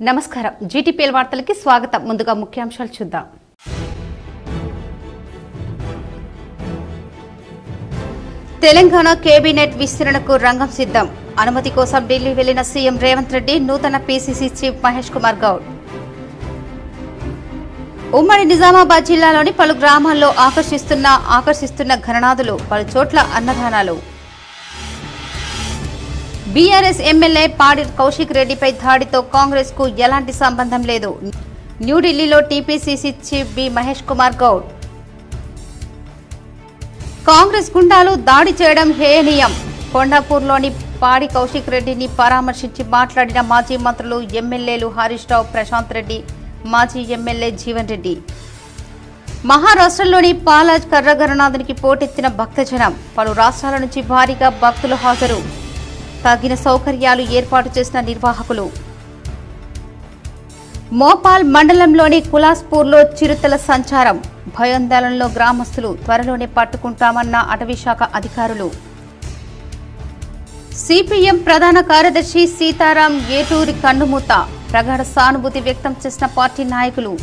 నమస్కారం జీటీపీఎల్ వార్తలకి స్వాగతం ముందుగా ముఖ్యాంశాలు చూద్దాం తెలంగాణ కేబినెట్ విస్తరణకు రంగం సిద్ధం అనుమతి కోసం ఢిల్లీ వెళ్లిన సీఎం రేవంత్ రెడ్డి నూతన పీసీసీ చీఫ్ మహేష్ కుమార్ గౌడ్ ఉమ్మడి నిజామాబాద్ జిల్లాలోని పలు గ్రామాల్లో ఆకర్షిస్తున్న ఆకర్షిస్తున్న ఘననాదులు పలు చోట్ల అన్నదానాలు బీఆర్ఎస్ ఎమ్మెల్యే పాడి కౌశిక్ రెడ్డిపై దాడితో కాంగ్రెస్ కు ఎలాంటి సంబంధం లేదు న్యూఢిల్లీలో TPCC chief B Mahesh Kumar Goud Congress గుండాలు దాడి చేయడం హేయనీయం కొండాపూర్లోని పాడి కౌశిక్ రెడ్డిని పరామర్శించి మాట్లాడిన మాజీ మంత్రులు ఎమ్మెల్యేలు హరీష్ రావు ప్రశాంత్ రెడ్డి మాజీ ఎమ్మెల్యే జీవన్ రెడ్డి మహారాష్ట్రలోని పాలాజ్ కర్రగరనాథునికి పోటెత్తిన భక్తజనం పలు రాష్ట్రాల నుంచి భారీగా భక్తులు హాజరు తగిన సౌకర్యాలు ఏర్పాటు చేసిన నిర్వాహకులు మోపాల్ మండలంలోని కులాస్పూర్లో చిరుతల సంచారం భయోందోళనలో గ్రామస్తులు త్వరలోనే పట్టుకుంటామన్న అటవీశాఖ అధికారులు సిపిఎం ప్రధాన కార్యదర్శి సీతారాం ఏటూరి కన్నుమూత ప్రగాఢ సానుభూతి వ్యక్తం చేసిన పార్టీ నాయకులు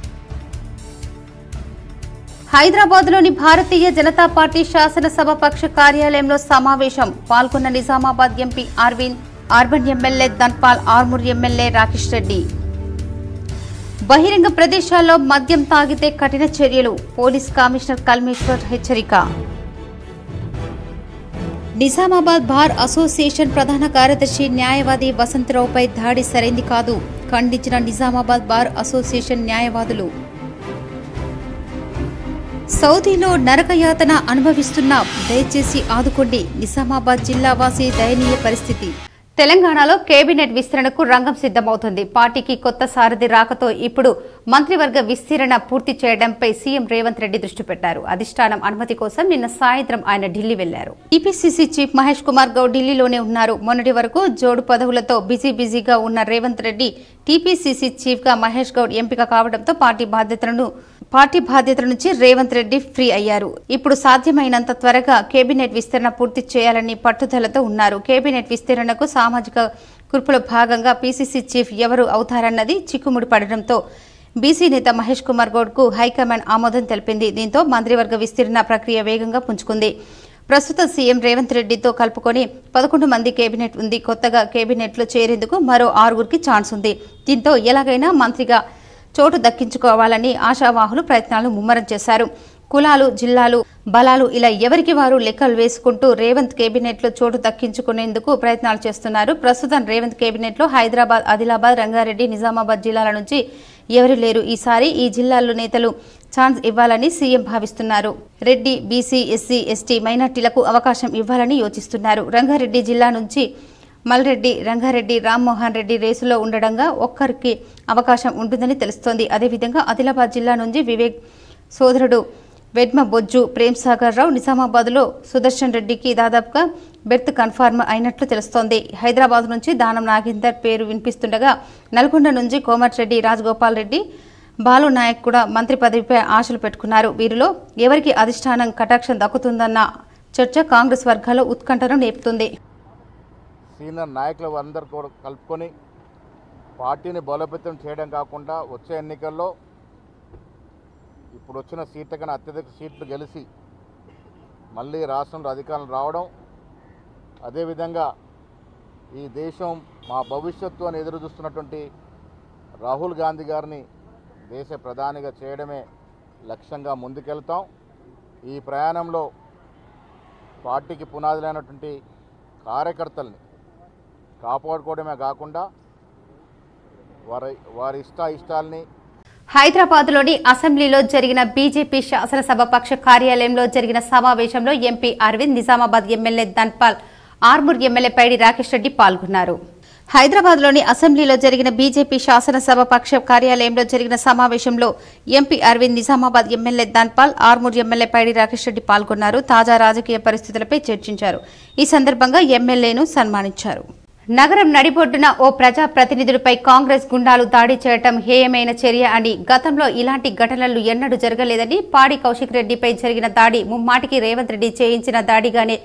హైదరాబాద్లోని భారతీయ జనతా పార్టీ శాసనసభ పక్ష కార్యాలయంలో సమావేశం పాల్గొన్న Nizamabad MP Arvind urban MLA Dhanpal Armoor MLA Rakesh Reddy బహిరంగ ప్రదేశాల్లో మద్యం తాగితే కఠిన చర్యలు పోలీస్ కమిషనర్ కల్మేశ్వర్ హెచ్చరిక నిజామాబాద్ బార్ అసోసియేషన్ ప్రధాన కార్యదర్శి న్యాయవాది వసంతరావుపై దాడి సరైంది కాదు ఖండించిన నిజామాబాద్ బార్ అసోసియేషన్ న్యాయవాదులు సౌదీలో నరకయాతన అనుభవిస్తున్న దయచేసి ఆదుకోండి నిజామాబాద్ జిల్లా వాసి దయనీయ పరిస్థితి తెలంగాణలో కేబినెట్ విస్తరణకు రంగం సిద్దమవుతుంది పార్టీకి కొత్త సారథి రాకతో ఇప్పుడు మంత్రివర్గ విస్తరణ పూర్తి చేయడంపై సీఎం రేవంత్ రెడ్డి దృష్టి పెట్టారు అధిష్టానం అనుమతి కోసం నిన్న సాయంత్రం ఆయన ఢిల్లీ వెళ్లారు టీపీసీసీ చీఫ్ మహేష్ కుమార్ గౌడ్ ఢిల్లీలోనే ఉన్నారు మొన్నటి వరకు జోడు పదవులతో బిజీ బిజీగా ఉన్న రేవంత్ రెడ్డి టీపీసీసీ చీఫ్ గా మహేష్ గౌడ్ ఎంపిక కావడంతో పార్టీ బాధ్యతలను పార్టీ బాధ్యతల నుంచి రేవంత్ రెడ్డి ఫ్రీ అయ్యారు ఇప్పుడు సాధ్యమైనంత త్వరగా కేబినెట్ విస్తరణ పూర్తి చేయాలని పట్టుదలతో ఉన్నారు కేబినెట్ విస్తరణకు సామాజిక కుర్పులో భాగంగా పీసీసీ చీఫ్ ఎవరు అవుతారన్నది చిక్కుముడి పడడంతో బీసీ నేత మహేష్ కుమార్ గౌడ్ కు హైకమాండ్ ఆమోదం తెలిపింది దీంతో మంత్రివర్గ విస్తరణ ప్రక్రియ వేగంగా పుంజుకుంది ప్రస్తుత సీఎం రేవంత్ రెడ్డితో కలుపుకొని పదకొండు మంది కేబినెట్ ఉంది కొత్తగా కేబినెట్లో చేరేందుకు మరో ఆరుగురికి ఛాన్స్ ఉంది దీంతో ఎలాగైనా మంత్రిగా చోటు దక్కించుకోవాలని ఆశావాహులు ప్రయత్నాలు ముమ్మరం చేశారు కులాలు జిల్లాలు బలాలు ఇలా ఎవరికి వారు లెక్కలు వేసుకుంటూ రేవంత్ కేబినెట్ లో చోటు దక్కించుకునేందుకు ప్రయత్నాలు చేస్తున్నారు ప్రస్తుతం రేవంత్ కేబినెట్ లో హైదరాబాద్ ఆదిలాబాద్ రంగారెడ్డి నిజామాబాద్ జిల్లాల నుంచి ఎవరు లేరు ఈసారి ఈ జిల్లాల్లో నేతలు ఛాన్స్ ఇవ్వాలని సీఎం భావిస్తున్నారు రెడ్డి బీసీ ఎస్సీ ఎస్టీ మైనార్టీలకు అవకాశం ఇవ్వాలని యోచిస్తున్నారు రంగారెడ్డి జిల్లా నుంచి మల్రెడ్డి రంగారెడ్డి రామ్మోహన్ రెడ్డి రేసులో ఉండడంగా ఒక్కరికి అవకాశం ఉంటుందని తెలుస్తోంది అదేవిధంగా ఆదిలాబాద్ జిల్లా నుంచి వివేక్ సోదరుడు వెడ్మ బొజ్జు ప్రేమ్ సాగర్ రావు నిజామాబాద్లో సుదర్శన్ రెడ్డికి దాదాపుగా బెర్త్ కన్ఫర్మ్ అయినట్లు తెలుస్తోంది హైదరాబాద్ నుంచి దానం నాగేందర్ పేరు వినిపిస్తుండగా నల్గొండ నుంచి కోమటిరెడ్డి రాజగోపాల్ రెడ్డి బాలు నాయక్ కూడా మంత్రి పదవిపై ఆశలు పెట్టుకున్నారు వీరిలో ఎవరికి అధిష్టానం కటాక్షం దక్కుతుందన్న చర్చ కాంగ్రెస్ వర్గాల్లో ఉత్కంఠను నేపుతుంది సీనియర్ నాయకులు అందరూ కూడా కలుపుకొని పార్టీని బలోపేతం చేయడం కాకుండా వచ్చే ఎన్నికల్లో ఇప్పుడు వచ్చిన సీట్ల కన్నా అత్యధిక సీట్లు గెలిచి మళ్ళీ రాష్ట్రంలో అధికారం రావడం అదేవిధంగా ఈ దేశం మా భవిష్యత్తు అని ఎదురు చూస్తున్నటువంటి రాహుల్ గాంధీ గారిని దేశ ప్రధానిగా చేయడమే లక్ష్యంగా ముందుకెళ్తాం ఈ ప్రయాణంలో పార్టీకి పునాదులైనటువంటి కార్యకర్తల్ని కాపాడుకోవడమే కాకుండా వారి వారి ఇష్ట ఇష్టాలని హైదరాబాద్లోని అసెంబ్లీలో జరిగిన బీజేపీ శాసనసభ పక్ష కార్యాలయంలో జరిగిన సమావేశంలో MP Arvind Nizamabad MLA Dhanpal Armoor MLA Paidi Rakesh Reddy పాల్గొన్నారు హైదరాబాద్లోని అసెంబ్లీలో జరిగిన బీజేపీ శాసనసభ పక్ష కార్యాలయంలో జరిగిన సమావేశంలో MP Arvind Nizamabad MLA Dhanpal Armoor MLA Paidi Rakesh Reddy పాల్గొన్నారు తాజా రాజకీయ పరిస్థితులపై చర్చించారు ఈ సందర్భంగా ఎమ్మెల్యేను సన్మానించారు నగరం నడిబొడ్డున ఓ ప్రజా ప్రతినిధులపై కాంగ్రెస్ గుండాలు దాడి చేయటం హేయమైన చర్య అని గతంలో ఇలాంటి ఘటనలు ఎన్నడూ జరగలేదని పాడి కౌశిక్ రెడ్డిపై జరిగిన దాడి ముమ్మాటికి రేవంత్ రెడ్డి చేయించిన దాడిగానే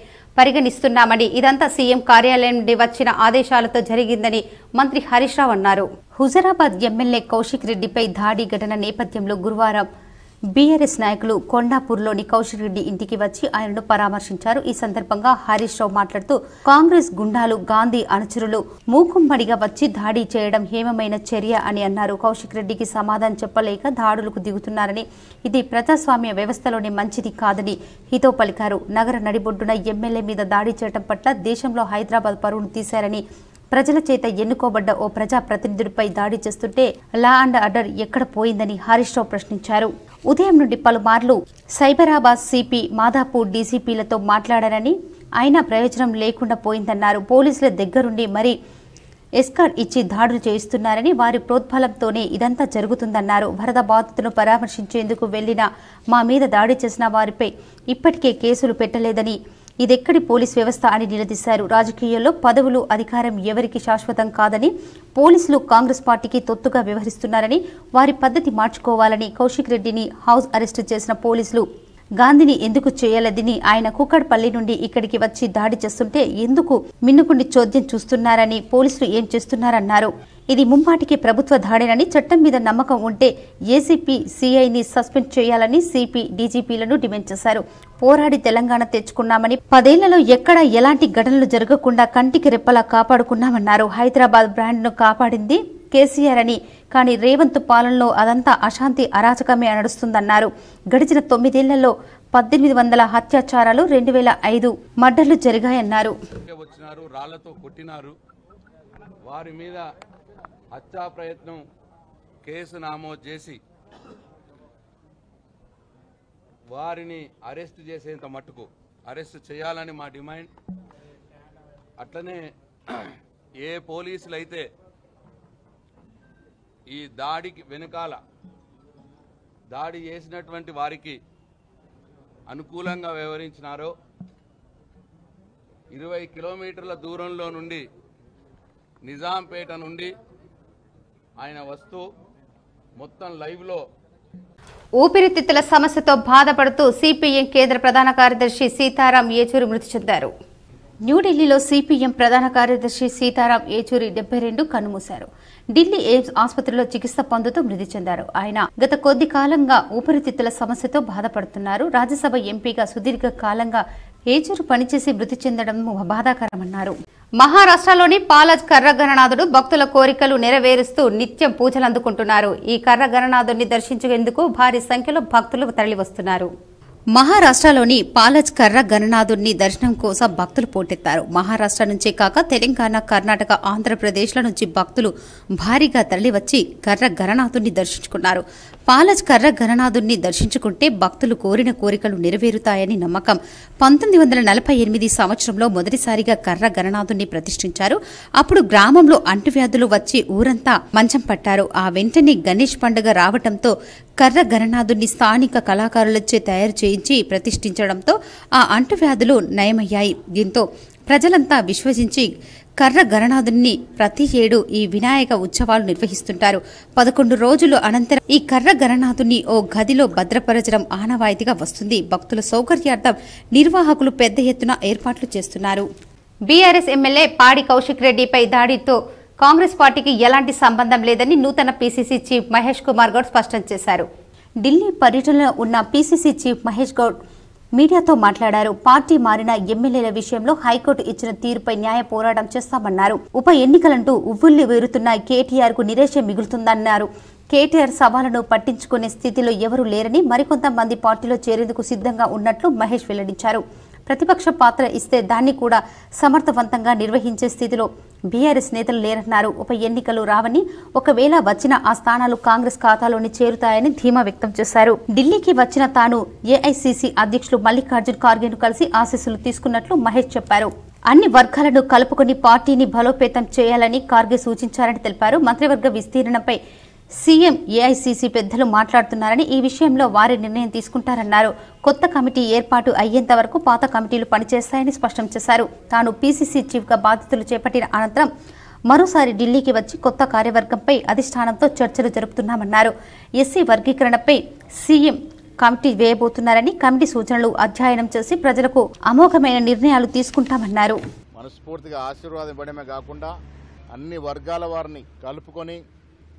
పరిగణిస్తున్నామని ఇదంతా సీఎం కార్యాలయం నుండి వచ్చిన ఆదేశాలతో జరిగిందని మంత్రి హరీష్ రావు అన్నారు హుజరాబాద్ ఎమ్మెల్యే కౌశిక్ రెడ్డిపై దాడి ఘటన నేపథ్యంలో గురువారం బీఆర్ఎస్ నాయకులు కొండాపూర్లోని కౌశిక్ రెడ్డి ఇంటికి వచ్చి ఆయనను పరామర్శించారు ఈ సందర్భంగా హరీష్ రావు మాట్లాడుతూ కాంగ్రెస్ గుండాలు గాంధీ అనుచరులు మూకుమ్మడిగా వచ్చి దాడి చేయడం హేమమైన చర్య అని అన్నారు కౌశిక్ రెడ్డికి సమాధానం చెప్పలేక దాడులకు దిగుతున్నారని ఇది ప్రజాస్వామ్య వ్యవస్థలోని మంచిది కాదని హితో పలికారు నగర నడిబొడ్డున ఎమ్మెల్యే మీద దాడి చేయడం పట్ల దేశంలో హైదరాబాద్ పరువును తీశారని ప్రజల చేత ఎన్నుకోబడ్డ ఓ ప్రజా ప్రతినిధుడిపై దాడి చేస్తుంటే లా అండ్ ఆర్డర్ ఎక్కడ పోయిందని హరీష్ రావు ప్రశ్నించారు ఉదయం నుండి పలుమార్లు సైబరాబాద్ సిపి మాదాపూర్ డీసీపీలతో మాట్లాడారని అయినా ప్రయోజనం లేకుండా పోయిందన్నారు పోలీసుల దగ్గరుండి మరి ఎస్కార్ట్ ఇచ్చి దాడులు చేయిస్తున్నారని వారి ప్రోద్బలంతోనే ఇదంతా జరుగుతుందన్నారు వరద బాధితులను పరామర్శించేందుకు వెళ్లిన మా మీద దాడి చేసిన వారిపై ఇప్పటికే కేసులు పెట్టలేదని ఇదెక్కడి పోలీస్ వ్యవస్థ అని నిలదీశారు రాజకీయాల్లో పదవులు అధికారం ఎవరికి శాశ్వతం కాదని పోలీసులు కాంగ్రెస్ పార్టీకి తొత్తుగా వ్యవహరిస్తున్నారని వారి పద్ధతి మార్చుకోవాలని కౌశిక్ రెడ్డిని హౌస్ అరెస్టు చేసిన పోలీసులు గాంధీని ఎందుకు చేయలేదని ఆయన కుక్కడ్పల్లి నుండి ఇక్కడికి వచ్చి దాడి చేస్తుంటే ఎందుకు మిన్నుకుండి చోద్యం చూస్తున్నారని పోలీసులు ఏం చేస్తున్నారన్నారు ఇది ముమ్మాటికి ప్రభుత్వ దాడేనని చట్టం మీద నమ్మకం ఉంటే ఏసీపీ సీఐని సస్పెండ్ చేయాలని సిపి డీజీపీలను డిమాండ్ చేశారు పోరాడి తెలంగాణ తెచ్చుకున్నామని పదేళ్లలో ఎక్కడ ఎలాంటి ఘటనలు జరగకుండా కంటికి రెప్పలా కాపాడుకున్నామన్నారు హైదరాబాద్ బ్రాండ్ను కాపాడింది కేసీఆర్ అని కానీ రేవంత్ పాలనలో అదంతా అశాంతి అరాచకమే నడుస్తుందన్నారు గడిచిన తొమ్మిదేళ్లలో పద్దెనిమిది వందల అత్యాచారాలు రెండు వేల ఐదు మర్డర్లు జరిగాయన్నారు ఇక్కడికే వచ్చినారు రాళ్లతో కొట్టినారు వారి మీద హత్యా ప్రయత్నం కేసు నమోదు చేసి వారిని అరెస్ట్ చేసేంత మట్టుకు అరెస్ట్ చేయాలని మా డిమాండ్ అట్లనే ఏ పోలీసులు అయితే ఈ దాడికి వెనకాల దాడి చేసినటువంటి వారికి అనుకూలంగా వ్యవహరించినారో ఇరవై కిలోమీటర్ల దూరంలో నుండి నిజాంపేట నుండి ఆయన వస్తూ మొత్తం లైవ్లో ఊపిరితిత్తుల సమస్యతో బాధపడుతూ సిపిఎం కేంద్ర ప్రధాన కార్యదర్శి సీతారాం ఏచూరి మృతి చెందారు న్యూఢిల్లీలో సిపిఎం ప్రధాన కార్యదర్శి సీతారాం ఏచూరి డెబ్బై రెండు కన్నుమూశారు ఢిల్లీ ఎయిమ్స్ ఆసుపత్రిలో చికిత్స పొందుతూ మృతి చెందారు ఆయన గత కొద్ది కాలంగా ఊపిరితిత్తుల సమస్యతో బాధపడుతున్నారు రాజ్యసభ ఎంపీగా సుదీర్ఘ కాలంగా ఏచూరు పనిచేసి మృతి చెందడం బాధాకరమన్నారు మహారాష్ట్రలోని పాలజ్ కర్ర గణనాథుడు భక్తుల కోరికలు నెరవేరుస్తూ నిత్యం పూజలు అందుకుంటున్నారు ఈ కర్ర గణనాథుడిని దర్శించేందుకు భారీ సంఖ్యలో భక్తులు తరలివస్తున్నారు మహారాష్ట్రలోని పాలజ్ కర్ర గణనాథుడిని దర్శనం కోసం భక్తులు పోటెత్తారు మహారాష్ట్ర నుంచే కాక తెలంగాణ కర్ణాటక ఆంధ్రప్రదేశ్ల నుంచి భక్తులు భారీగా తరలివచ్చి కర్ర గణనాథుడిని దర్శించుకున్నారు పాలజ్ కర్ర గణనాథుడిని దర్శించుకుంటే భక్తులు కోరిన కోరికలు నెరవేరుతాయని నమ్మకం పంతొమ్మిది వందల నలభై ఎనిమిది సంవత్సరంలో మొదటిసారిగా కర్ర గణనాథుడిని ప్రతిష్ఠించారు అప్పుడు గ్రామంలో అంటువ్యాధులు వచ్చి ఊరంతా మంచం పట్టారు ఆ వెంటనే గణేష్ పండుగ రావటంతో కర్ర గణనాథుడిని స్థానిక కళాకారులచే తయారు చేయించి ప్రతిష్ఠించడంతో ఆ అంటువ్యాధులు నయమయ్యాయి దీంతో ప్రజలంతా విశ్వసించి కర్ర గణనాథుని ప్రతి ఏడు ఈ వినాయక ఉత్సవాలు నిర్వహిస్తుంటారు పదకొండు రోజులు అనంతరం ఈ కర్ర గణనాథుని ఓ గదిలో భద్రపరచడం ఆనవాయితీగా వస్తుంది భక్తుల సౌకర్యార్థం నిర్వాహకులు పెద్ద ఎత్తున ఏర్పాట్లు చేస్తున్నారు బీఆర్ఎస్ ఎమ్మెల్యే పాడి కౌశిక్ రెడ్డిపై దాడితో కాంగ్రెస్ పార్టీకి ఎలాంటి సంబంధం లేదని నూతన పీసీసీ చీఫ్ మహేష్ కుమార్ గౌడ్ స్పష్టం చేశారు ఢిల్లీ పర్యటనలో ఉన్న పీసీసీ చీఫ్ మహేష్ గౌడ్ మీడియాతో మాట్లాడారు పార్టీ మారిన ఎమ్మెల్యేల విషయంలో హైకోర్టు ఇచ్చిన తీరుపై న్యాయ పోరాటం చేస్తామన్నారు ఉప ఎన్నికలంటూ ఉవ్వుల్లి వేరుతున్న కేటీఆర్ కు నిరాశ మిగులుతుందన్నారు కేటీఆర్ సవాలను పట్టించుకునే స్థితిలో ఎవరూ లేరని మరికొంతమంది పార్టీలో చేరేందుకు సిద్ధంగా ఉన్నట్లు మహేష్ వెల్లడించారు ప్రతిపక్ష పాత్ర ఇస్తే దాన్ని కూడా సమర్థవంతంగా నిర్వహించే స్థితిలో బీఆర్ఎస్ నేతలు లేరన్నారు ఉప ఎన్నికలు రావని ఒకవేళ వచ్చిన ఆ స్థానాలు కాంగ్రెస్ ఖాతాలోని చేరుతాయని ధీమా వ్యక్తం చేశారు ఢిల్లీకి వచ్చిన తాను ఏఐసీసీ అధ్యక్షులు మల్లికార్జున్ ఖార్గేను కలిసి ఆశీస్సులు తీసుకున్నట్లు మహేష్ చెప్పారు అన్ని వర్గాలను కలుపుకొని పార్టీని బలోపేతం చేయాలని ఖార్గే సూచించారని తెలిపారు మంత్రివర్గ విస్తీర్ణంపై సీఎం ఏఐసీసీ పెద్దలు మాట్లాడుతున్నారని ఈ విషయంలో వారి నిర్ణయం తీసుకుంటారన్నారు కొత్త కమిటీ ఏర్పాటు అయ్యేంత వరకు పాత కమిటీలు పనిచేస్తాయని స్పష్టం చేశారు తాను పీసీసీ చీఫ్గా బాధ్యతలు చేపట్టిన అనంతరం మరోసారి ఢిల్లీకి వచ్చి కొత్త కార్యవర్గంపై అధిష్టానంతో చర్చలు జరుపుతున్నామన్నారు ఎస్సీ వర్గీకరణపై సీఎం కమిటీ వేయబోతున్నారని కమిటీ సూచనలు అధ్యయనం చేసి ప్రజలకు అమోఘమైన నిర్ణయాలు తీసుకుంటామన్నారు మనస్ఫూర్తిగా ఆశీర్వాదం ఇవ్వడమే కాకుండా అన్ని వర్గాల వారిని కలుపుకొని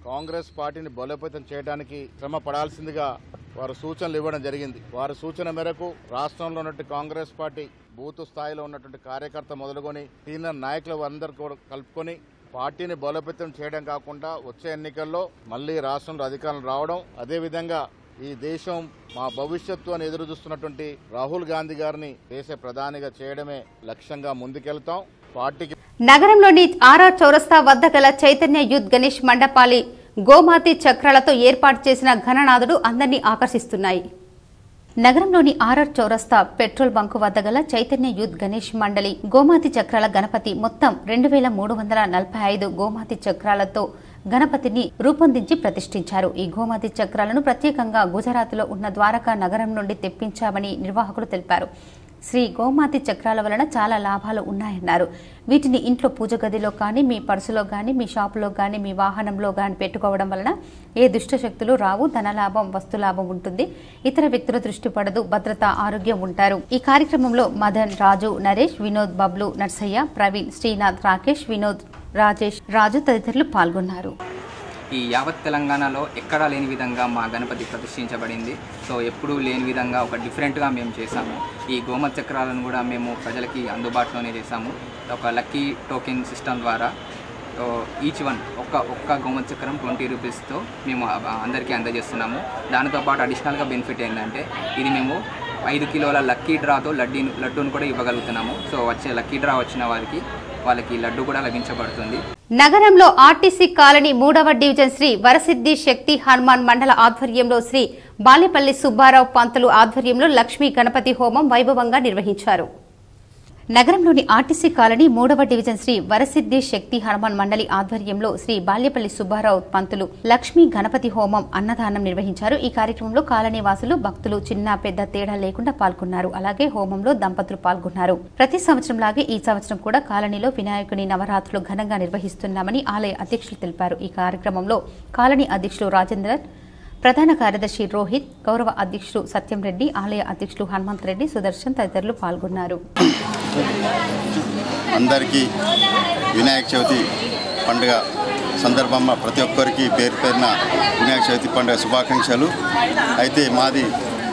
కాంగ్రెస్ పార్టీని బలోపేతం చేయడానికి శ్రమ పడాల్సిందిగా వారు సూచనలు ఇవ్వడం జరిగింది వారి సూచన మేరకు రాష్ట్రంలో ఉన్నటువంటి కాంగ్రెస్ పార్టీ బూత్ స్థాయిలో ఉన్నటువంటి కార్యకర్త మొదలుకొని సీనియర్ నాయకులు అందరూ కూడా కలుపుకొని పార్టీని బలోపేతం చేయడం కాకుండా వచ్చే ఎన్నికల్లో మళ్ళీ రాష్ట్రంలో అధికారం రావడం అదేవిధంగా ఈ దేశం మా భవిష్యత్తు అని ఎదురు చూస్తున్నటువంటి రాహుల్ గాంధీ గారిని దేశ ప్రధానిగా చేయడమే లక్ష్యంగా ముందుకెళ్తాం పార్టీకి నగరంలోని ఆర్ఆర్ చౌరస్తా వద్ద గల చైతన్య యూత్ గణేష్ మండపాలి గోమాతి చక్రాలతో ఏర్పాటు చేసిన ఘననాథుడు అందరినీ ఆకర్షిస్తున్నాయి నగరంలోని ఆర్ఆర్ చౌరస్తా పెట్రోల్ బంకు వద్ద గల చైతన్య యూత్ గణేష్ మండలి గోమాతి చక్రాల గణపతి మొత్తం రెండు వేల మూడు వందల నలభై ఐదు గోమాతి చక్రాలతో గణపతిని రూపొందించి ప్రతిష్ఠించారు ఈ గోమాతి చక్రాలను ప్రత్యేకంగా గుజరాత్లో ఉన్న ద్వారకా నగరం నుండి తెప్పించామని నిర్వాహకులు తెలిపారు శ్రీ గోమాతి చక్రాల వలన చాలా లాభాలు ఉన్నాయన్నారు వీటిని ఇంట్లో పూజ గదిలో కానీ మీ పర్సులో కానీ మీ షాపులో కానీ మీ వాహనంలో కానీ పెట్టుకోవడం వలన ఏ దుష్ట శక్తులు రావు ధనలాభం వస్తులాభం ఉంటుంది ఇతర వ్యక్తుల దృష్టి పడదు భద్రత ఆరోగ్యం ఉంటారు ఈ కార్యక్రమంలో మదన్ రాజు నరేష్ వినోద్ బబ్లు నర్సయ్య ప్రవీణ్ శ్రీనాథ్ రాకేష్ వినోద్ రాజేష్ రాజు తదితరులు పాల్గొన్నారు ఈ యావత్ తెలంగాణలో ఎక్కడా లేని విధంగా మా గణపతి ప్రతిష్ఠించబడింది సో ఎప్పుడూ లేని విధంగా ఒక డిఫరెంట్గా మేము చేశాము ఈ గోమత్ చక్రాలను కూడా మేము ప్రజలకి అందుబాటులోనే చేశాము ఒక లక్కీ టోకెన్ సిస్టమ్ ద్వారా ఈచ్ వన్ ఒక్క ఒక్క గోమత్ చక్రం ట్వంటీ రూపీస్తో మేము ఆ- అందరికీ అందజేస్తున్నాము దానితో పాటు అడిషనల్గా బెనిఫిట్ ఏంటంటే ఇది మేము ఐదు కిలోల లక్కీ డ్రాతో లడ్డీ లడ్డూను కూడా ఇవ్వగలుగుతున్నాము సో వచ్చే లక్కీ డ్రా వచ్చిన వారికి వాళ్ళకి లడ్డు కూడా లభించబడుతుంది నగరంలో ఆర్టీసీ కాలనీ మూడవ డివిజన్ శ్రీ వరసిద్ధి శక్తి హనుమాన్ మండల ఆధ్వర్యంలో శ్రీ బాలేపల్లి సుబ్బారావు పంతులు ఆధ్వర్యంలో లక్ష్మీ గణపతి హోమం వైభవంగా నిర్వహించారు నగరంలోని ఆర్టీసీ కాలనీ మూడవ డివిజన్ శ్రీ వరసిద్ధి శక్తి హనుమాన్ మండలి ఆధ్వర్యంలో శ్రీ బాల్యపల్లి సుబ్బారావు పంతులు లక్ష్మీ గణపతి హోమం అన్నదానం నిర్వహించారు ఈ కార్యక్రమంలో కాలనీ వాసులు భక్తులు చిన్న పెద్ద తేడా లేకుండా పాల్గొన్నారు అలాగే హోమంలో దంపతులు పాల్గొన్నారు ప్రతి సంవత్సరం లాగే ఈ సంవత్సరం కూడా కాలనీలో వినాయకుని నవరాత్రులు ఘనంగా నిర్వహిస్తున్నామని ఆలయ అధ్యక్షులు తెలిపారు ఈ కార్యక్రమంలో కాలనీ అధ్యక్షులు రాజేందర్ ప్రధాన కార్యదర్శి రోహిత్ గౌరవ అధ్యక్షులు సత్యం రెడ్డి ఆలయ అధ్యక్షులు హనుమంత్ రెడ్డి సుదర్శన్ తదితరులు పాల్గొన్నారు అందరికీ వినాయక చవితి పండుగ సందర్భంగా ప్రతి ఒక్కరికి పేరు పేరున వినాయక చవితి పండుగ శుభాకాంక్షలు అయితే మాది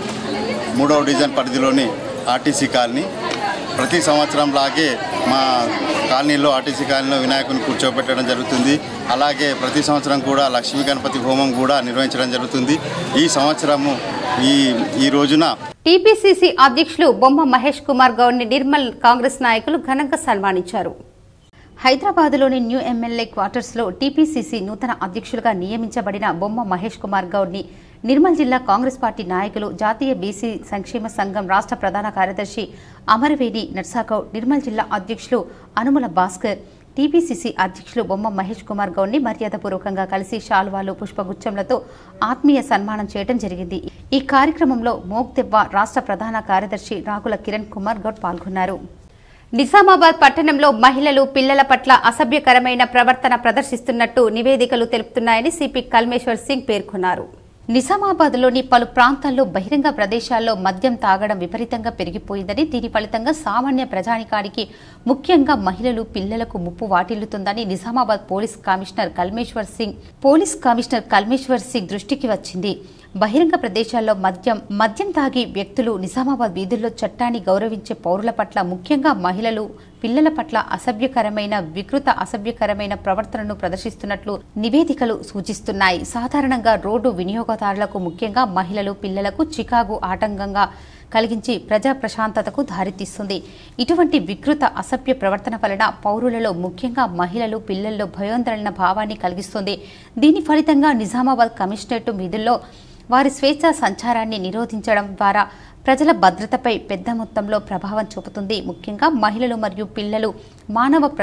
మూడవ డివిజన్ పరిధిలోని ఆర్టీసీ కాలనీ ప్రతి సంవత్సరం లాగే మా కాలనీలో ఆర్టీసీ కాలనీలో వినాయకుని కూర్చోబెట్టడం జరుగుతుంది అలాగే ప్రతి సంవత్సరం కూడా లక్ష్మీ గణపతి హోమం కూడా నిర్వహించడం జరుగుతుంది ఈ సంవత్సరము ఈ ఈ రోజున టీపీసీసీ అధ్యక్షులు బొమ్మ మహేష్ కుమార్ గౌడ్ ని నిర్మల్ కాంగ్రెస్ నాయకులు ఘనంగా సన్మానించారు హైదరాబాద్లోని న్యూ ఎమ్మెల్యే క్వార్టర్స్ లో టీపీసీసీ నూతన అధ్యక్షులుగా నియమించబడిన బొమ్మ మహేష్ కుమార్ గౌడ్ ని నిర్మల్ జిల్లా కాంగ్రెస్ పార్టీ నాయకులు జాతీయ బీసీ సంక్షేమ సంఘం రాష్ట్ర ప్రధాన కార్యదర్శి అమరవేణి నర్సాగౌడ్ నిర్మల్ జిల్లా అధ్యక్షులు అనుముల భాస్కర్ టీపీసీసీ అధ్యక్షులు బొమ్మ మహేష్ కుమార్ గౌడ్ ని మర్యాదపూర్వకంగా కలిసి శాల్వాలు పుష్పగుచ్చంలతో ఆత్మీయ సన్మానం చేయడం జరిగింది ఈ కార్యక్రమంలో మోగ్దెబ్బ రాష్ట్ర ప్రధాన కార్యదర్శి రాగుల కిరణ్ కుమార్ గౌడ్ పాల్గొన్నారు నిజామాబాద్ పట్టణంలో మహిళలు పిల్లల పట్ల అసభ్యకరమైన ప్రవర్తన ప్రదర్శిస్తున్నట్టు నివేదికలు తెలుపుతున్నాయని సిపి కల్మేశ్వర్ సింగ్ పేర్కొన్నారు నిజామాబాద్లోని పలు ప్రాంతాల్లో బహిరంగ ప్రదేశాల్లో మద్యం తాగడం విపరీతంగా పెరిగిపోయిందని దీని ఫలితంగా సామాన్య ప్రజానికానికి ముఖ్యంగా మహిళలు పిల్లలకు ముప్పు వాటిల్లుతుందని Nizamabad police commissioner Kalmeshwar Singh police commissioner Kalmeshwar Singh దృష్టికి వచ్చింది బహిరంగ ప్రదేశాల్లో మద్యం మద్యం తాగి వ్యక్తులు నిజామాబాద్ వీధుల్లో చట్టాన్ని గౌరవించే పౌరుల పట్ల ముఖ్యంగా మహిళలు పిల్లల పట్ల అసభ్యకరమైన వికృత అసభ్యకరమైన ప్రవర్తనను ప్రదర్శిస్తున్నట్లు నివేదికలు సూచిస్తున్నాయి సాధారణంగా రోడ్డు వినియోగదారులకు ముఖ్యంగా మహిళలు పిల్లలకు చికాగు ఆటంకంగా కలిగించి ప్రజా ప్రశాంతతకు దారితీస్తుంది ఇటువంటి వికృత అసభ్య ప్రవర్తన వలన పౌరులలో ముఖ్యంగా మహిళలు పిల్లల్లో భయోందరణ భావాన్ని కలిగిస్తుంది దీని ఫలితంగా నిజామాబాద్ కమిషనరేట్ విధుల్లో వారి స్వేచ్ఛా సంచారాన్ని నిరోధించడం ద్వారా ప్రజల భద్రతపై పెద్ద మొత్తంలో ప్రభావం చూపుతుంది ముఖ్యంగా మహిళలు మరియు పిల్లలు మానవ ప్ర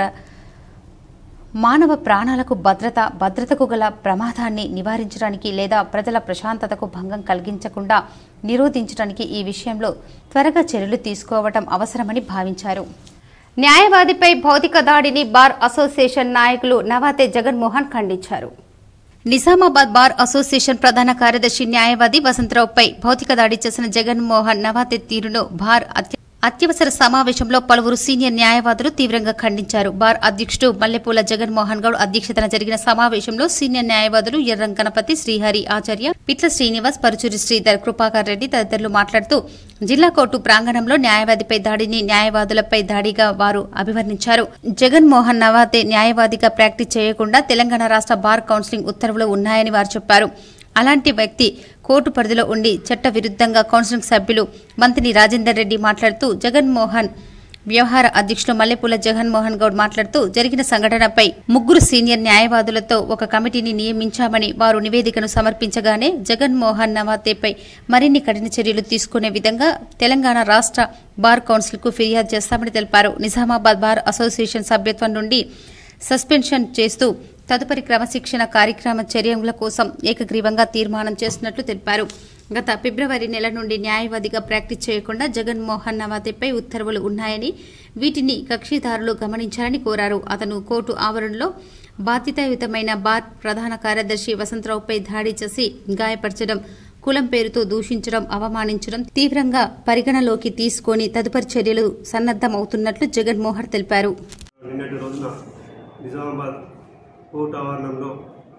మానవ ప్రాణాలకు భద్రత భద్రతకు గల ప్రమాదాన్ని నివారించడానికి లేదా ప్రజల ప్రశాంతతకు భంగం కలిగించకుండా నిరోధించడానికి ఈ విషయంలో త్వరగా చర్యలు తీసుకోవటం అవసరమని భావించారు న్యాయవాదిపై భౌతిక దాడిని బార్ అసోసియేషన్ నాయకులు నవాతే జగన్మోహన్ ఖండించారు నిజామాబాద్ బార్ అసోసియేషన్ ప్రధాన కార్యదర్శి న్యాయవాది వసంతరావుపై భౌతిక దాడి చేసిన జగన్మోహన్ నవాతే తీరును బార్ అధ్య- అత్యవసర సమావేశంలో పలువురు సీనియర్ న్యాయవాదులు తీవ్రంగా ఖండించారు బార్ అధ్యక్షుడు మల్లెపూల జగన్మోహన్ గౌడ్ అధ్యక్షతన జరిగిన సమావేశంలో సీనియర్ న్యాయవాదులు ఎర్రం గణపతి శ్రీహరి ఆచార్య పిట్ల శ్రీనివాస్ పరుచూరి శ్రీధర్ కృపాకర్ రెడ్డి తదితరులు మాట్లాడుతూ జిల్లా కోర్టు ప్రాంగణంలో న్యాయవాదిపై దాడిని న్యాయవాదులపై దాడిగా వారు అభివర్ణించారు జగన్మోహన్ నవాతే న్యాయవాదిగా ప్రాక్టీస్ చేయకుండా తెలంగాణ రాష్ట్ర బార్ కౌన్సిలింగ్ ఉత్తర్వులు ఉన్నాయని వారు చెప్పారు అలాంటి వ్యక్తి కోర్టు పరిధిలో ఉండి చట్ట విరుద్ధంగా కౌన్సిలింగ్ సభ్యులు మంత్రి రాజేందర్ రెడ్డి మాట్లాడుతూ జగన్మోహన్ వ్యవహార అధ్యక్షులు మల్లెపూల జగన్మోహన్ గౌడ్ మాట్లాడుతూ జరిగిన సంఘటనపై ముగ్గురు సీనియర్ న్యాయవాదులతో ఒక కమిటీని నియమించామని వారు నివేదికను సమర్పించగానే జగన్మోహన్ నవాతేపై మరిన్ని కఠిన చర్యలు తీసుకునే విధంగా తెలంగాణ రాష్ట్ర బార్ కౌన్సిల్కు ఫిర్యాదు చేస్తామని తెలిపారు నిజామాబాద్ బార్ అసోసియేషన్ సభ్యత్వం నుండి సస్పెన్షన్ చేస్తూ తదుపరి క్రమశిక్షణ కార్యక్రమ చర్యల కోసం ఏకగ్రీవంగా తీర్మానం చేసినట్లు తెలిపారు గత ఫిబ్రవరి నెల నుండి న్యాయవాదిగా ప్రాక్టీస్ చేయకుండా జగన్మోహన్ నవాతేపై ఉత్తర్వులు ఉన్నాయని వీటిని కక్షిదారులు గమనించాలని కోరారు అతను కోర్టు ఆవరణలో బాధ్యతాయుతమైన బార్ ప్రధాన కార్యదర్శి వసంతరావుపై దాడి చేసి గాయపరచడం కులం పేరుతో దూషించడం అవమానించడం తీవ్రంగా పరిగణలోకి తీసుకొని తదుపరి చర్యలు సన్నద్దమవుతున్నట్లు జగన్మోహన్ తెలిపారు నిన్నటి రోజున నిజామాబాద్ కోర్టు ఆవరణంలో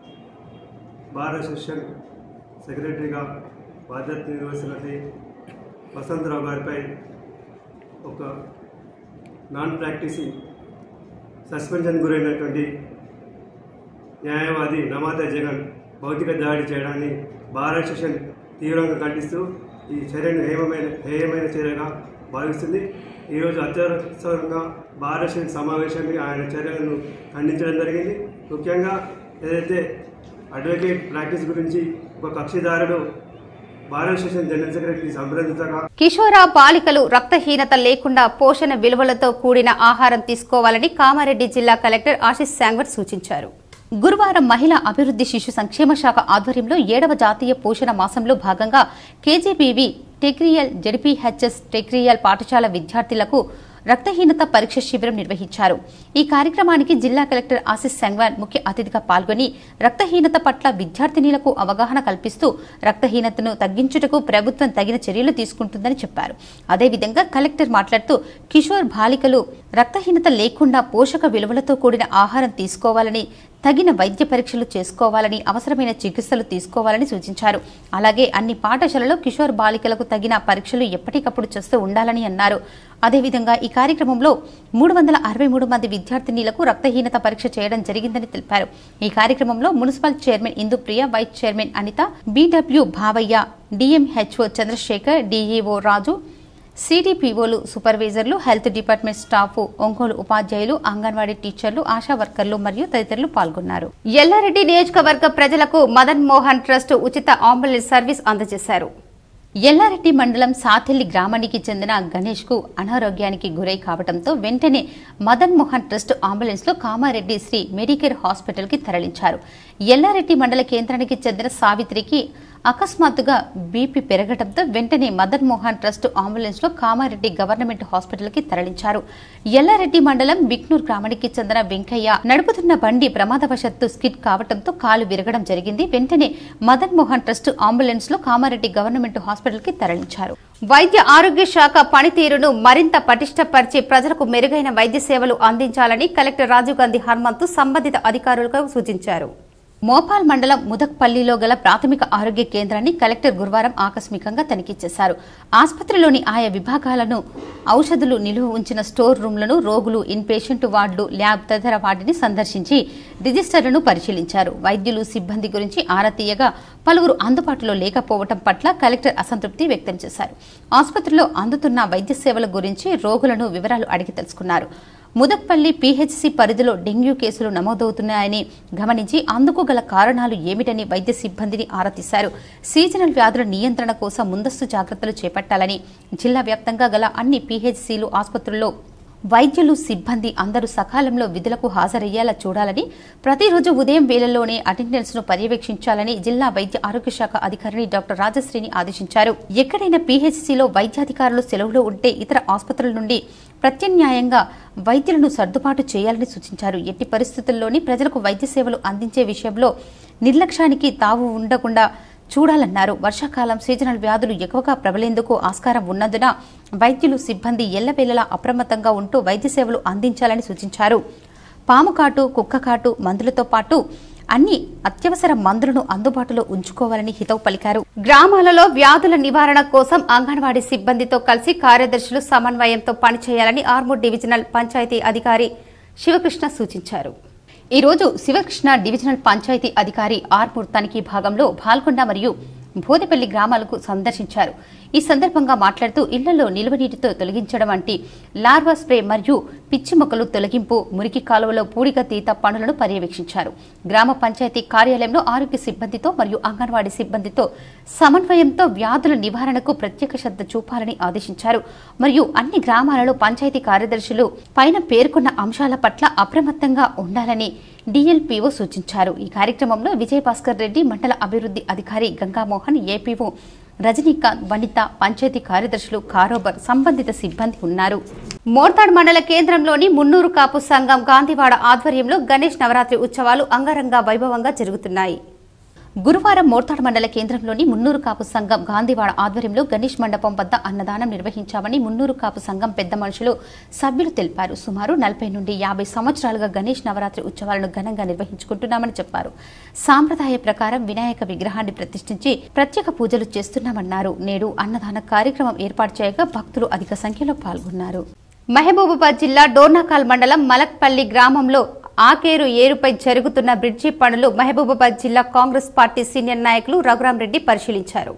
బార్ అసోసియేషన్ సెక్రటరీగా బాధ్యత నిర్వహిస్తున్నది వసంతరావు గారిపై ఒక నాన్ ప్రాక్టీసింగ్ సస్పెన్షన్ గురైనటువంటి న్యాయవాది నమాత జగన్ భౌతిక దాడి చేయడాన్ని బార్ అసోసియేషన్ తీవ్రంగా ఖండిస్తూ ఈ చర్యను హేయమైన హేయమైన చర్యగా భావిస్తుంది ఈరోజు అత్యవసరంగా బార్ అసోసియేషన్ సమావేశాన్ని ఆయన చర్యలను ఖండించడం జరిగింది ముఖ్యంగా ఏదైతే అడ్వకేట్ ప్రాక్టీస్ గురించి ఒక కక్షిదారుడు బార్ అసోసియేషన్ జనరల్ సెక్రటరీ సంప్రదించగా కిషోర బాలికలు రక్తహీనత లేకుండా పోషణ విలువలతో కూడిన ఆహారం తీసుకోవాలని కామారెడ్డి జిల్లా కలెక్టర్ ఆశిష్ శాంగర్ సూచించారు గురువారం మహిళా అభివృద్ధి శిశు సంక్షేమ శాఖ ఆధ్వర్యంలో ఏడవ జాతీయ పోషణ మాసంలో భాగంగా కేజీబీవి టెక్రియల్ జడిపిహెచ్ఎస్ టెక్రియల్ పాఠశాల విద్యార్థులకు రక్తహీనత పరీక్ష శిబిరం నిర్వహించారు ఈ కార్యక్రమానికి జిల్లా కలెక్టర్ ఆశిష్ సంగ్వాన్ ముఖ్య అతిథిగా పాల్గొని రక్తహీనత పట్ల విద్యార్థినీలకు అవగాహన కల్పిస్తూ రక్తహీనతను తగ్గించుటకు ప్రభుత్వం తగిన చర్యలు తీసుకుంటుందని చెప్పారు అదేవిధంగా కలెక్టర్ మాట్లాడుతూ కిషోర్ బాలికలు రక్తహీనత లేకుండా పోషక విలువలతో కూడిన ఆహారం తీసుకోవాలని తగిన వైద్య పరీక్షలు చేసుకోవాలని అవసరమైన చికిత్సలు తీసుకోవాలని సూచించారు అలాగే అన్ని పాఠశాలలో కిషోర్ బాలికలకు తగిన పరీక్షలు ఎప్పటికప్పుడు చేస్తూ ఉండాలని అన్నారు అదేవిధంగా ఈ కార్యక్రమంలో మూడు వందల అరవై మూడు మంది విద్యార్థినీలకు రక్తహీనత పరీక్ష చేయడం జరిగిందని తెలిపారు ఈ కార్యక్రమంలో municipal chairman Indupriya vice chairman Anitha BW Bhavayya DMHO Chandrasekhar DEO Raju సిడిపిఓలు సూపర్వైజర్లు హెల్త్ డిపార్ట్మెంట్ స్టాఫ్ ఒంగోలు ఉపాధ్యాయులు అంగన్వాడీ టీచర్లు ఆశా వర్కర్లు మరియు తదితరులు పాల్గొన్నారు ఎల్లారెడ్డి నియోజకవర్గ ప్రజలకు మదన్ మోహన్ ట్రస్ట్ ఉచిత అంబులెన్స్ సర్వీస్ అందజేశారు ఎల్లారెడ్డి మండలం సాతిల్లి గ్రామానికి చెందిన గణేష్ కు అనారోగ్యానికి గురై కావడంతో వెంటనే మదన్ మోహన్ ట్రస్ట్ అంబులెన్స్ లో కామారెడ్డి శ్రీ మెడికేర్ హాస్పిటల్ కి తరలించారు ఎల్లారెడ్డి మండల కేంద్రానికి చెందిన సావిత్రికి అకస్మాత్తుగా బీపీ పెరగడంతో వెంటనే మదన్ మోహన్ ట్రస్ట్ అంబులెన్స్ లో కామారెడ్డి గవర్నమెంట్ హాస్పిటల్ కి తరలించారు ఎల్లారెడ్డి మండలం బిక్నూర్ గ్రామానికి చెందిన వెంకయ్య నడుపుతున్న బండి ప్రమాదవశత్తు స్కిడ్ కావడంతో కాలు విరగడం జరిగింది వెంటనే మదన్ మోహన్ ట్రస్ట్ అంబులెన్స్ లో కామారెడ్డి గవర్నమెంట్ హాస్పిటల్ కి తరలించారు వైద్య ఆరోగ్య శాఖ పనితీరును మరింత పటిష్టపరిచి ప్రజలకు మెరుగైన వైద్య సేవలు అందించాలని కలెక్టర్ రాజీవ్ గాంధీ హనుమంతు సంబంధిత అధికారులకు సూచించారు మోపాల్ మండలం ముదక్పల్లిలో గల ప్రాథమిక ఆరోగ్య కేంద్రాన్ని కలెక్టర్ గురువారం ఆకస్మికంగా తనిఖీ చేశారు ఆసుపత్రిలోని ఆయా విభాగాలను ఔషధులు నిలువ ఉంచిన స్టోర్ రూమ్లను రోగులు ఇన్ పేషెంట్ వార్డులు ల్యాబ్ తదితర వాటిని సందర్శించి రిజిస్టర్లను పరిశీలించారు వైద్యులు సిబ్బంది గురించి ఆరా తీయగా పలువురు అందుబాటులో లేకపోవడం పట్ల కలెక్టర్ అసంతృప్తి వ్యక్తం చేశారు ఆసుపత్రిలో అందుతున్న వైద్య సేవల గురించి రోగులను వివరాలు అడిగి తెలుసుకున్నారు ముదక్పల్లి పీహెచ్సీ పరిధిలో డెంగ్యూ కేసులు నమోదవుతున్నాయని గమనించి అందుకు గల కారణాలు ఏమిటని వైద్య సిబ్బందిని ఆరా తీశారు సీజనల్ వ్యాధుల నియంత్రణ కోసం ముందస్తు జాగ్రత్తలు చేపట్టాలని జిల్లా వ్యాప్తంగా గల అన్ని పీహెచ్సీలు ఆసుపత్రుల్లో వైద్యులు సిబ్బంది అందరూ సకాలంలో విధులకు హాజరయ్యేలా చూడాలని ప్రతిరోజు ఉదయం వేళల్లోనే అటెండెన్స్ ను పర్యవేక్షించాలని జిల్లా వైద్య ఆరోగ్య శాఖ అధికారిని డాక్టర్ రాజశ్రీని ఆదేశించారు ఎక్కడైనా పీహెచ్సీలో వైద్యాధికారులు సెలవులో ఉంటే ఇతర ఆసుపత్రుల నుండి ప్రత్యామ్నాయంగా వైద్యులను సర్దుబాటు చేయాలని సూచించారు ఎట్టి పరిస్థితుల్లోని ప్రజలకు వైద్య సేవలు అందించే విషయంలో నిర్లక్ష్యానికి తావు ఉండకుండా చూడాలన్నారు వర్షాకాలం సీజనల్ వ్యాధులు ఎక్కువగా ప్రబలేందుకు ఆస్కారం ఉన్నందున వైద్యులు సిబ్బంది ఎల్లవేళలా అప్రమత్తంగా ఉంటూ వైద్య సేవలు అందించాలని సూచించారు పాము కాటు కుక్క కాటు మందులతో పాటు అన్ని అత్యవసర మందులను అందుబాటులో ఉంచుకోవాలని హితవు పలికారు గ్రామాలలో వ్యాధుల నివారణ కోసం అంగన్వాడీ సిబ్బందితో కలిసి కార్యదర్శులు సమన్వయంతో పనిచేయాలని ఆర్మూర్ డివిజనల్ పంచాయతీ అధికారి శివకృష్ణ సూచించారు ఈ రోజు శివకృష్ణ డివిజనల్ పంచాయతీ అధికారి ఆర్మూర్ తనిఖీ భాగంలో పాల్గొండ మరియు బోదెపల్లి గ్రామాలకు సందర్శించారు ఈ సందర్భంగా మాట్లాడుతూ ఇళ్లలో నిల్వ నీటితో తొలగించడం వంటి లార్వా స్ప్రే మరియు పిచ్చి మొక్కలు తొలగింపు మురికి కాలువలో పూడిక తీత పనులను పర్యవేక్షించారు గ్రామ పంచాయతీ కార్యాలయంలో ఆరోగ్య సిబ్బందితో మరియు అంగన్వాడీ సిబ్బందితో సమన్వయంతో వ్యాధుల నివారణకు ప్రత్యేక శ్రద్ధ చూపాలని ఆదేశించారు మరియు అన్ని గ్రామాలలో పంచాయతీ కార్యదర్శులు పైన పేర్కొన్న అంశాల పట్ల అప్రమత్తంగా ఉండాలని డిఎల్పీఓ సూచించారు ఈ కార్యక్రమంలో విజయభాస్కర్ రెడ్డి మండల అభివృద్ధి అధికారి గంగామోహన్ ఏపీఓ రజనీకాంత్ వనిత పంచాయతీ కార్యదర్శులు కారోబర్ సంబంధిత సిబ్బంది ఉన్నారు మోర్తాడ్ మండల కేంద్రంలోని మున్నూరు కాపు సంఘం గాంధీవాడ ఆధ్వర్యంలో గణేష్ నవరాత్రి ఉత్సవాలు అంగరంగ వైభవంగా జరుగుతున్నాయి గురువారం మోర్తాడ్ మండల కేంద్రంలోని మున్నూరు కాపు సంఘం గాంధీవాడ ఆధ్వర్యంలో గణేష్ మండపం వద్ద అన్నదానం నిర్వహించామని మున్నూరు కాపు సంఘం పెద్ద మనుషులు సభ్యులు తెలిపారు సుమారు నలభై నుండి యాభై సంవత్సరాలుగా గణేష్ నవరాత్రి ఉత్సవాలను ఘనంగా నిర్వహించుకుంటున్నామని చెప్పారు సాంప్రదాయ ప్రకారం వినాయక విగ్రహాన్ని ప్రతిష్ఠించి ప్రత్యేక పూజలు చేస్తున్నామన్నారు నేడు అన్నదాన కార్యక్రమం ఏర్పాటు చేయగా భక్తులు అధిక సంఖ్యలో పాల్గొన్నారు మహబూబాబాద్ జిల్లా డోర్నాకాల్ మండలం మలక్పల్లి గ్రామంలో ఆకేరు ఏరుపై జరుగుతున్న బ్రిడ్జి పనులు మహబూబాబాద్ జిల్లా కాంగ్రెస్ పార్టీ సీనియర్ నాయకులు రఘురాం రెడ్డి పరిశీలించారు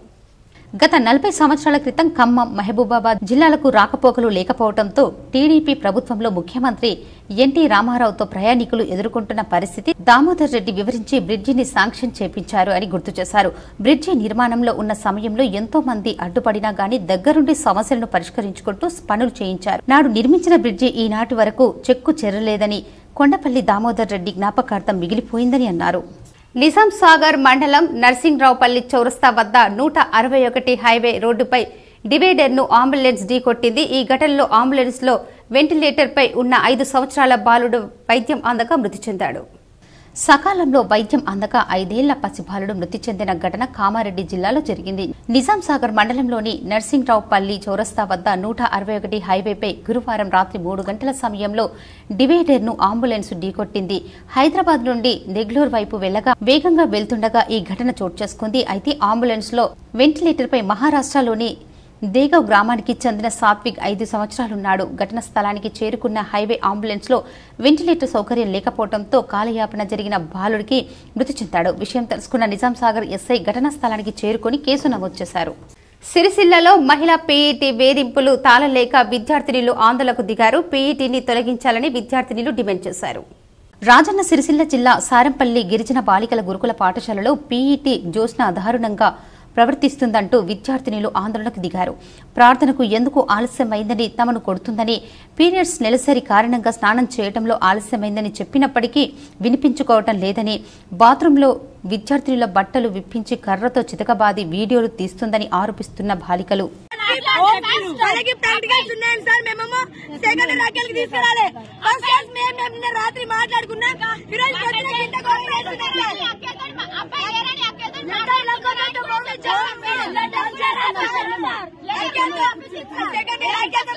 గత నలభై సంవత్సరాల క్రితం ఖమ్మం మహబూబాబాద్ జిల్లాలకు రాకపోకలు లేకపోవడంతో టీడీపీ ప్రభుత్వంలో ముఖ్యమంత్రి ఎన్టీ రామారావుతో ప్రయాణికులు ఎదుర్కొంటున్న పరిస్థితి దామోదర్ రెడ్డి వివరించి బ్రిడ్జిని శాంక్షన్ చేపించారు అని గుర్తు చేశారు బ్రిడ్జి నిర్మాణంలో ఉన్న సమయంలో ఎంతో మంది అడ్డుపడినా గానీ దగ్గరుండి సమస్యలను పరిష్కరించుకుంటూ పనులు చేయించారు నాడు నిర్మించిన బ్రిడ్జి ఈనాటి వరకు చెక్కు చెరలేదని కొండపల్లి దామోదర్ రెడ్డి జ్ఞాపకార్థం మిగిలిపోయిందని అన్నారు నిజాం సాగర్ మండలం నర్సింగ్రావుపల్లి చౌరస్తా వద్ద నూట అరవై ఒకటి హైవే రోడ్డుపై డివైడర్ ను అంబులెన్స్ ఢీకొట్టింది ఈ ఘటనలో అంబులెన్స్ లో వెంటిలేటర్ పై ఉన్న ఐదు సంవత్సరాల బాలుడు వైద్యం అందక మృతి చెందాడు సకాలంలో వైద్యం అందక ఐదేళ్ల పసిబాలుడు మృతి చెందిన ఘటన కామారెడ్డి జిల్లాలో జరిగింది నిజాం సాగర్ మండలంలోని నర్సింగ్రావుపల్లి చౌరస్తా వద్ద నూట అరవై ఒకటి హైవేపై గురువారం రాత్రి మూడు గంటల సమయంలో డివైడర్ ను అంబులెన్స్ ఢీకొట్టింది హైదరాబాద్ నుండి నెగ్లూరు వైపు వెళ్లగా వేగంగా వెళ్తుండగా ఈ ఘటన చోటు చేసుకుంది అయితే అంబులెన్స్ లో వెంటిలేటర్ పై మహారాష్ట్రలోని దేగవ్ గ్రామానికి చెందిన సాత్విక్ ఐదు సంవత్సరాలున్నాడు ఘటన స్థలానికి చేరుకున్న హైవే అంబులెన్స్ లో వెంటిలేటర్ సౌకర్యం లేకపోవడంతో కాలయాపన జరిగిన బాలుడికి మృతి చెందాడు విషయం తెలుసుకున్న నిజాం సాగర్ ఎస్ఐ ఘటనా స్థలానికి చేరుకుని కేసు నమోదు చేశారు సిరిసిల్లలో మహిళా పీఈటీ వేధింపులు తాళలేక విద్యార్థినిలు ఆందోళనకు దిగారు పీఈటీని తొలగించాలని విద్యార్థినిలు డిమాండ్ చేశారు రాజన్న సిరిసిల్ల జిల్లా సారంపల్లి గిరిజన బాలికల గురుకుల పాఠశాలలో పీఈటీ జ్యోత్స్న దారుణంగా ప్రవర్తిస్తుందంటూ విద్యార్థినిలు ఆందోళనకు దిగారు ప్రార్థనకు ఎందుకు ఆలస్యమైందని తమను కొడుతుందని పీరియడ్స్ నెలసరి కారణంగా స్నానం చేయడంలో ఆలస్యమైందని చెప్పినప్పటికీ వినిపించుకోవటం లేదని బాత్రూంలో విద్యార్థినుల బట్టలు విప్పించి కర్రతో చితకబాది వీడియోలు తీస్తుందని ఆరోపిస్తున్న బాలికలు వాళ్ళకి ప్రాక్టికల్స్ ఉన్నాయని సార్ మేమేమో సెకండ్ రాకెళ్ళకి తీసుకురాలే ఫస్ట్ క్లాస్ మేము మేము నిన్న రాత్రి మాట్లాడుకున్నాం ఈ రోజు పొద్దున గింట కోఆపరేట్ ఉన్నారు సార్. ఎంత లక్కతో పోతే జాబ్ మీరు లండన్ చేరారు సార్. లక్కతో సెకండ్ రాకెళ్ళతో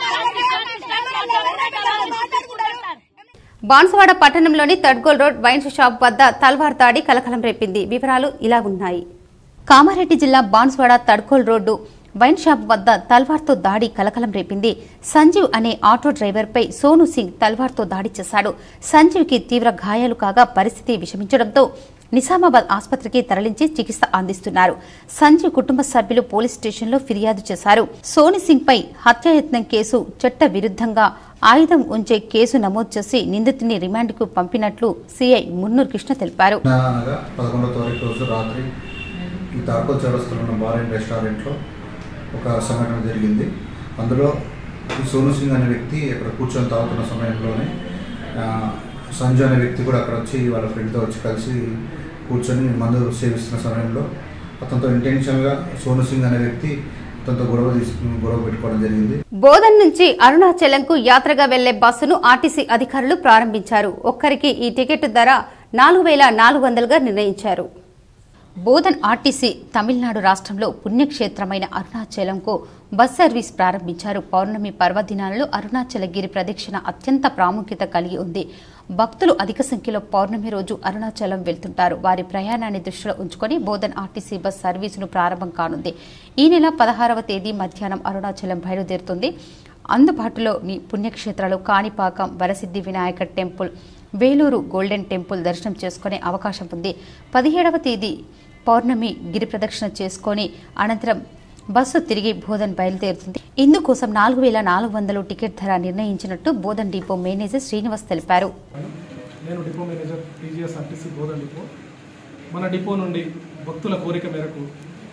మాట్లాడుకుంటారు సార్. బాన్సువాడ పట్టణంలోని తడ్గోల్ రోడ్ వైన్ షాప్ వద్ద తల్వార్ దాడి కలకలం రేపింది వివరాలు ఇలా ఉన్నాయి కామారెడ్డి జిల్లా Banswada Tadkol road wine shop వద్ద తల్వార్తో దాడి కలకలం రేపింది సంజీవ్ అనే ఆటో డ్రైవర్పై సోను సింగ్ తల్వార్తో దాడి చేశాడు సంజీవ్కి తీవ్ర గాయాలు కాగా పరిస్థితి విషమించడంతో నిజామాబాద్ ఆసుపత్రికి తరలించి చికిత్స అందిస్తున్నారు సంజీవ్ కుటుంబ సభ్యులు పోలీస్ స్టేషన్లో ఫిర్యాదు చేశారు సోని సింగ్ పై హత్యాయత్నం కేసు చట్ట విరుద్ధంగా ఆయుధం ఉంచే కేసు నమోదు చేసి నిందితుని రిమాండ్కు పంపినట్లు సీఐ మున్నూరు కృష్ణ తెలిపారు అనగా పదకొండవ తారీఖు రోజు రాత్రి ఈ తార్కో చౌరస్తులో ఉన్న బార్ అండ్ రెస్టారెంట్లో ఒక సంఘటన జరిగింది అందులో ఈ సోను సింగ్ అనే వ్యక్తి అక్కడ కూర్చొని తాగుతున్న సమయంలోనే ఆ, సంజు అనే వ్యక్తి కూడా అక్కడ వచ్చి వాళ్ళ ఫ్రెండ్తో వచ్చి కలిసి కూర్చొని మందు సేవిస్తున్న సమయంలో అతనితో ఇంటెన్షన్గా సోను సింగ్ అనే వ్యక్తి అతనితో గొడవ తీసుకుని గొడవ పెట్టుకోవడం జరిగింది బోధన్ నుంచి అరుణాచలంకు యాత్రగా వెళ్లే బస్సును ఆర్టీసీ అధికారులు ప్రారంభించారు ఒక్కరికి ఈ టికెట్ ధర నాలుగు వేల నాలుగు వందలుగా నిర్ణయించారు బోధన్ ఆర్టీసీ తమిళనాడు రాష్ట్రంలో పుణ్యక్షేత్రమైన అరుణాచలంకు బస్ సర్వీస్ ప్రారంభించారు పౌర్ణమి పర్వదినాలలో అరుణాచల గిరి ప్రదక్షిణ అత్యంత ప్రాముఖ్యత కలిగి ఉంది భక్తులు అధిక సంఖ్యలో పౌర్ణమి రోజు అరుణాచలం వెళ్తుంటారు వారి ప్రయాణాన్ని దృష్టిలో ఉంచుకొని బోధన్ ఆర్టీసీ బస్ సర్వీసును ప్రారంభం కానుంది ఈ నెల పదహారవ తేదీ మధ్యాహ్నం అరుణాచలం బయలుదేరుతుంది అందుబాటులోని పుణ్యక్షేత్రాలు Kanipakam Varasiddhi Vinayaka temple Vellore golden temple దర్శనం చేసుకునే అవకాశం ఉంది పదిహేడవ తేదీ పౌర్ణమి గిరి ప్రదక్షిణ చేసుకొని అనంతరం బస్సు తిరిగి బోధన్ బయలుదేరుతుంది ఇందుకోసం నాలుగు వేల నాలుగు వందలు టికెట్ ధర నిర్ణయించినట్టు బోధన్ డిపో మేనేజర్ శ్రీనివాస్ తెలిపారు నేను depot manager TGS RTC Bodhan depot మన డిపో నుండి భక్తుల కోరిక మేరకు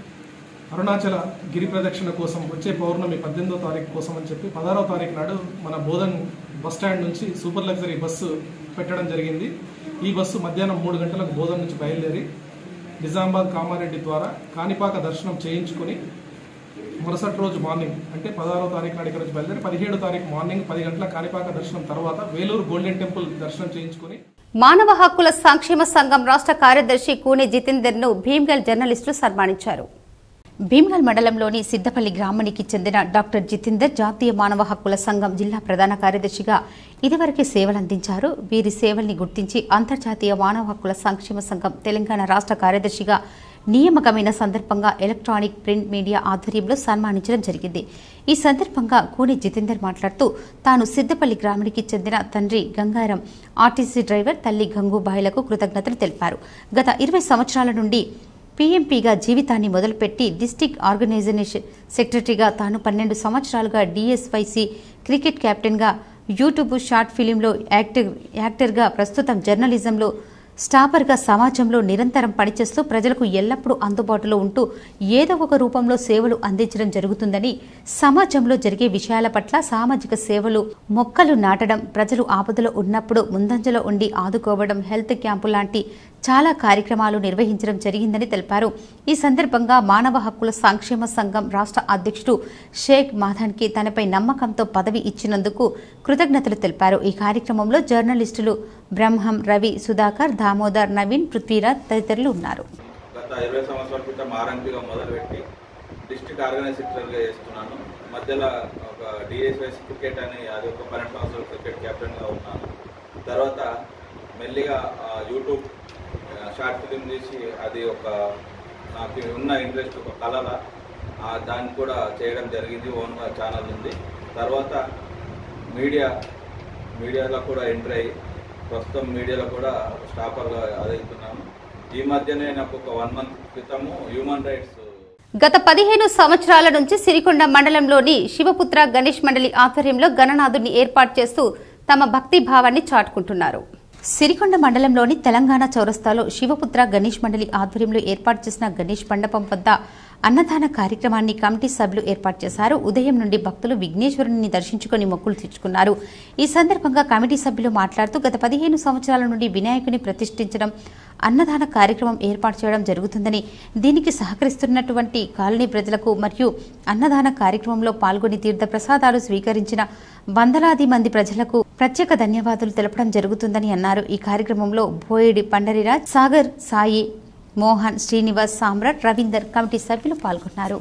అరుణాచల గిరి ప్రదక్షిణ కోసం వచ్చే పౌర్ణమి పద్దెనిమిదో తారీఖు కోసం అని చెప్పి పదహారవ తారీఖు నాడు మన బోధన్ బస్ స్టాండ్ నుంచి సూపర్ లగ్జరీ బస్సు పెట్టడం జరిగింది ఈ బస్సు మధ్యాహ్నం మూడు గంటలకు బోధన్ నుంచి బయలుదేరి నిజామాబాద్ కామారెడ్డి ద్వారా కాణిపాక దర్శనం చేయించుకొని మరుసటి రోజు మార్నింగ్ అంటే పదహారో తారీఖు నాడు ఇక్కడ నుంచి బయలుదేరి పదిహేడు తారీఖు మార్నింగ్ పది గంటల కాణిపాక దర్శనం తర్వాత వేలూరు గోల్డెన్ టెంపుల్ దర్శనం చేయించుకొని మానవ హక్కుల సంక్షేమ సంఘం రాష్ట్ర కార్యదర్శి కూనె జితేందర్ ను భీమ్గల్ జర్నలిస్టులు సన్మానించారు భీమ్గల్ మండలంలోని సిద్దపల్లి గ్రామానికి చెందిన డాక్టర్ జితేందర్ జాతీయ మానవ హక్కుల సంఘం జిల్లా ప్రధాన కార్యదర్శిగా ఇదివరకే సేవలందించారు వీరి సేవల్ని గుర్తించి అంతర్జాతీయ మానవ హక్కుల సంక్షేమ సంఘం తెలంగాణ రాష్ట్ర కార్యదర్శిగా నియామకమైన సందర్భంగా ఎలక్ట్రానిక్ ప్రింట్ మీడియా ఆధ్వర్యంలో సన్మానించడం జరిగింది ఈ సందర్భంగా కూని జితేందర్ మాట్లాడుతూ తాను సిద్దపల్లి గ్రామానికి చెందిన తండ్రి గంగారం ఆర్టీసీ డ్రైవర్ తల్లి గంగూబాయిలకు కృతజ్ఞతలు తెలిపారు గత ఇరవై సంవత్సరాల నుండి పీఎంపీగా జీవితాన్ని మొదలుపెట్టి డిస్టిక్ ఆర్గనైజేషన్ సెక్రటరీగా తాను పన్నెండు సంవత్సరాలుగా డిఎస్వైసీ క్రికెట్ కెప్టెన్గా యూట్యూబ్ షార్ట్ ఫిలింలో యాక్టర్ యాక్టర్గా ప్రస్తుతం జర్నలిజంలో స్టాపర్గా సమాజంలో నిరంతరం పనిచేస్తూ ప్రజలకు ఎల్లప్పుడూ అందుబాటులో ఉంటూ ఏదో ఒక రూపంలో సేవలు అందించడం జరుగుతుందని సమాజంలో జరిగే విషయాల పట్ల సామాజిక సేవలు మొక్కలు నాటడం ప్రజలు ఆపదలో ఉన్నప్పుడు ముందంజలో ఉండి ఆదుకోవడం హెల్త్ క్యాంపు లాంటి చాలా కార్యక్రమాలు నిర్వహించడం జరిగిందని తెలిపారు ఈ సందర్భంగా మానవ హక్కుల సంక్షేమ సంఘం రాష్ట్ర అధ్యక్షుడు షేక్ మాధాన్కి తనపై నమ్మకంతో పదవి ఇచ్చినందుకు కృతజ్ఞతలు తెలిపారు ఈ కార్యక్రమంలో జర్నలిస్టులు బ్రహ్మం రవి సుధాకర్ దామోదర్ నవీన్ పృథ్వీరాజ్ తదితరులు ఉన్నారు గత ఇరవై సంవత్సరాల క్రితం ఆర్ఎంపీగా మొదలుపెట్టి డిస్ట్రిక్ట్ ఆర్గనైజేటర్గా చేస్తున్నాను మధ్యలో ఒక డిఎస్ఎస్ క్రికెట్ అని అది ఒక పన్నెండు సంవత్సరాల క్రికెట్ కెప్టెన్గా ఉన్నాను తర్వాత మెల్లిగా ఆ, యూట్యూబ్ ఆ, షార్ట్ ఫిలిం తీసి అది ఒక నాకు ఉన్న ఇంట్రెస్ట్ ఒక కళలా ఆ, దాన్ని కూడా చేయడం జరిగింది ఓన్గా ఛానల్ ఉంది తర్వాత మీడియా మీడియాలో కూడా ఎంటర్ అయ్యి ప్రస్తుతం మీడియాలో కూడా స్టాపర్గా అదవుతున్నాను ఈ మధ్యనే నాకు ఒక వన్ మంత్ క్రితము హ్యూమన్ రైట్స్ గత పదిహేను సంవత్సరాల నుంచి సిరికొండ మండలంలోని శివపుత్ర గణేష్ మండలి ఆధ్వర్యంలో గణనాథుడిని ఏర్పాటు చేస్తూ తమ భక్తి భావాన్ని చాటుకుంటున్నారు సిరికొండ మండలంలోని తెలంగాణ చౌరస్తాలో శివపుత్ర గణేష్ మండలి ఆధ్వర్యంలో ఏర్పాటు చేసిన గణేష్ మండపం వద్ద అన్నదాన కార్యక్రమాన్ని కమిటీ సభ్యులు ఏర్పాటు చేశారు ఉదయం నుండి భక్తులు విఘ్నేశ్వరుని దర్శించుకుని మొక్కులు తీర్చుకున్నారు ఈ సందర్భంగా కమిటీ సభ్యులు మాట్లాడుతూ గత పదిహేను సంవత్సరాల నుండి వినాయకుని ప్రతిష్ఠించడం అన్నదాన కార్యక్రమం ఏర్పాటు చేయడం జరుగుతుందని దీనికి సహకరిస్తున్నటువంటి కాలనీ ప్రజలకు మరియు అన్నదాన కార్యక్రమంలో పాల్గొని తీర్థ ప్రసాదాలు స్వీకరించిన వందలాది మంది ప్రజలకు ప్రత్యేక ధన్యవాదాలు తెలపడం జరుగుతుందని అన్నారు ఈ కార్యక్రమంలో బోయిడి పండరిరాజ్ సాగర్ సాయి మోహన్ శ్రీనివాస్ సామ్రాట్ రవీందర్ కమిటీ సభ్యులు పాల్గొన్నారు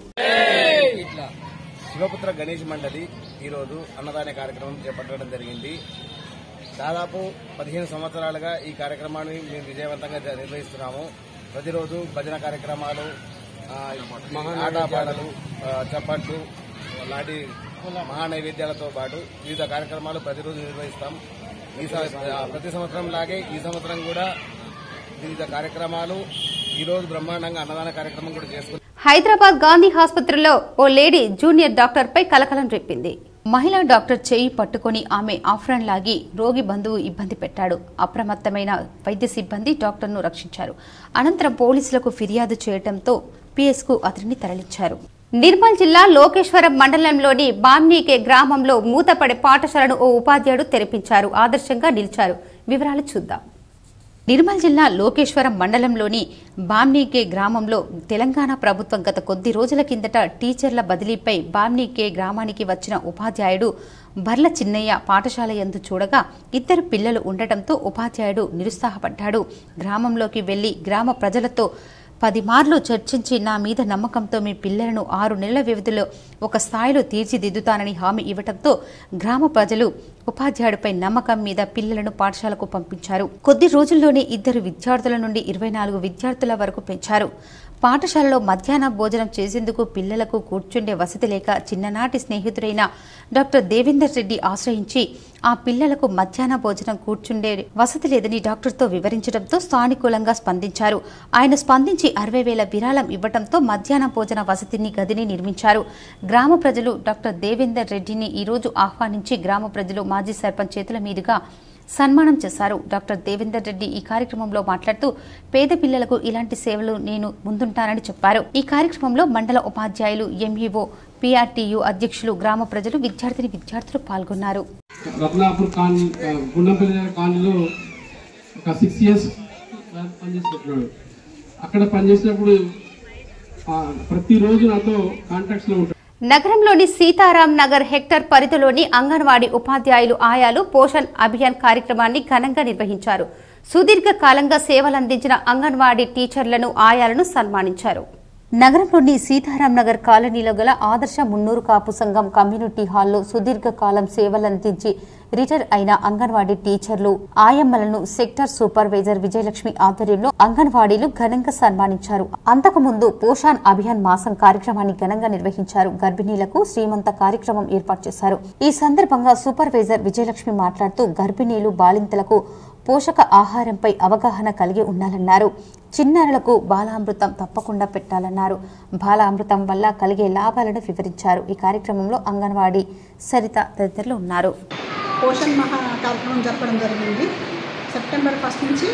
శివపుత్ర గణేష్ మండలి ఈరోజు అన్నదాన కార్యక్రమం చేపట్టడం జరిగింది దాదాపు పదిహేను సంవత్సరాలుగా ఈ కార్యక్రమాన్ని మేము విజయవంతంగా జ- నిర్వహిస్తున్నాము ప్రతిరోజు భజన కార్యక్రమాలు ఆ, ఆటపాటలు ఆ, చప్పట్లు లాంటి మహా నైవేద్యాలతో పాటు వివిధ కార్యక్రమాలు ప్రతిరోజు నిర్వహిస్తాం ఈ సం- ఆ, ప్రతి సంవత్సరం లాగే ఈ సంవత్సరం కూడా వివిధ కార్యక్రమాలు ఈరోజు బ్రహ్మాండంగా అన్నదాన కార్యక్రమం కూడా చేసుకున్నాం హైదరాబాద్ గాంధీ ఆసుపత్రిలో ఓ లేడీ జూనియర్ డాక్టర్ పై కలకలం రేపింది మహిళా డాక్టర్ చేయి పట్టుకొని ఆమె ఆఫ్రాన్ లాగి రోగి బంధువు ఇబ్బంది పెట్టాడు అప్రమత్తమైన వైద్య సిబ్బంది డాక్టర్ను రక్షించారు అనంతరం పోలీసులకు ఫిర్యాదు చేయడంతో పిఎస్కు అతడిని తరలించారు నిర్మల్ జిల్లా లోకేశ్వరం మండలంలోని బామ్నీకే గ్రామంలో మూతపడే పాఠశాలను ఓ ఉపాధ్యాయుడు తెరిపించారు ఆదర్శంగా నిలిచారు వివరాలు చూద్దాం నిర్మల్ జిల్లా లోకేశ్వరం మండలంలోని బామ్నీకే గ్రామంలో తెలంగాణ ప్రభుత్వం గత కొద్ది రోజుల కిందట టీచర్ల బదిలీపై బామ్నీకే గ్రామానికి వచ్చిన ఉపాధ్యాయుడు బర్ల చిన్నయ్య పాఠశాల యందు చూడగా ఇద్దరు పిల్లలు ఉండటంతో ఉపాధ్యాయుడు నిరుత్సాహపడ్డాడు గ్రామంలోకి వెళ్లి గ్రామ ప్రజలతో పది మార్లు చర్చించి నా మీద నమ్మకంతో మీ పిల్లలను ఆరు నెలల వ్యవధిలో ఒక స్థాయిలో తీర్చిదిద్దుతానని హామీ ఇవ్వడంతో గ్రామ ప్రజలు ఉపాధ్యాయుడిపై నమ్మకం మీద పిల్లలను పాఠశాలకు పంపించారు కొద్ది రోజుల్లోనే ఇద్దరు విద్యార్థుల నుండి ఇరవై నాలుగు విద్యార్థుల వరకు పెంచారు పాఠశాలలో మధ్యాహ్న భోజనం చేసేందుకు పిల్లలకు కూర్చుండే వసతి లేక చిన్ననాటి స్నేహితుడైన డాక్టర్ దేవేందర్ రెడ్డి ఆశ్రయించి ఆ పిల్లలకు మధ్యాహ్న భోజనం కూర్చుండే వసతి లేదని డాక్టర్తో వివరించడంతో సానుకూలంగా స్పందించారు ఆయన స్పందించి అరవై వేల విరాళం ఇవ్వడంతో మధ్యాహ్న భోజన వసతిని గదిని నిర్మించారు గ్రామ ప్రజలు డాక్టర్ దేవేందర్ రెడ్డిని ఈరోజు ఆహ్వానించి గ్రామ ప్రజలు మాజీ సర్పంచ్ చేతుల మీదుగా సన్మానం చేశారు డాక్టర్ దేవేందర్ రెడ్డి ఈ కార్యక్రమంలో మాట్లాడుతూ పేద పిల్లలకు ఇలాంటి సేవలు నేను ముందుంటానని చెప్పారు ఈ కార్యక్రమంలో మండల ఉపాధ్యాయులు ఎంఈఓ పీఆర్టీయూ అధ్యక్షులు గ్రామ ప్రజలు విద్యార్థిని విద్యార్థులు పాల్గొన్నారు రత్నాపూర్ కాలనీ ఆ, గుండంపల్లి కాలనీలో ఒక సిక్స్ ఇయర్స్ పనిచేసినట్టున్నాడు అక్కడ పనిచేసినప్పుడు ఆ, ప్రతిరోజు నాతో కాంటాక్ట్స్లో ఉంటాడు నగరంలోని సీతారాం నగర్ హెక్టర్ పరిధిలోని అంగన్వాడీ ఉపాధ్యాయులు ఆయాలు పోషణ్ అభియాన్ కార్యక్రమాన్ని ఘనంగా నిర్వహించారు సుదీర్ఘ కాలంగా సేవలందించిన అంగన్వాడీ టీచర్లను ఆయాలను సన్మానించారు నగరంలోని సీతారాం నగర్ కాలనీలో గల ఆదర్శ మున్నూరు కాపు సంఘం కమ్యూనిటీ హాల్లో సుదీర్ఘ కాలం సేవలందించి రిటైర్ అయిన అంగన్వాడీ టీచర్లు ఆయమ్మలను సెక్టర్ సూపర్వైజర్ విజయలక్ష్మి ఆధ్వర్యంలో అంగన్వాడీలు ఘనంగా సన్మానించారు అంతకుముందు పోషాన్ అభియాన్ మాసం కార్యక్రమాన్ని ఘనంగా నిర్వహించారు గర్భిణీలకు శ్రీమంత కార్యక్రమం ఏర్పాటు చేశారు ఈ సందర్భంగా సూపర్వైజర్ విజయలక్ష్మి మాట్లాడుతూ గర్భిణీలు బాలింతలకు పోషక ఆహారంపై అవగాహన కలిగి ఉండాలన్నారు చిన్నారులకు బాలామృతం తప్పకుండా పెట్టాలన్నారు బాలామృతం వల్ల కలిగే లాభాలను వివరించారు ఈ కార్యక్రమంలో అంగన్వాడీ సరిత తదితరులు ఉన్నారు పోషణ్ మహా కార్యక్రమం జరపడం జరిగింది సెప్టెంబర్ ఫస్ట్ నుంచి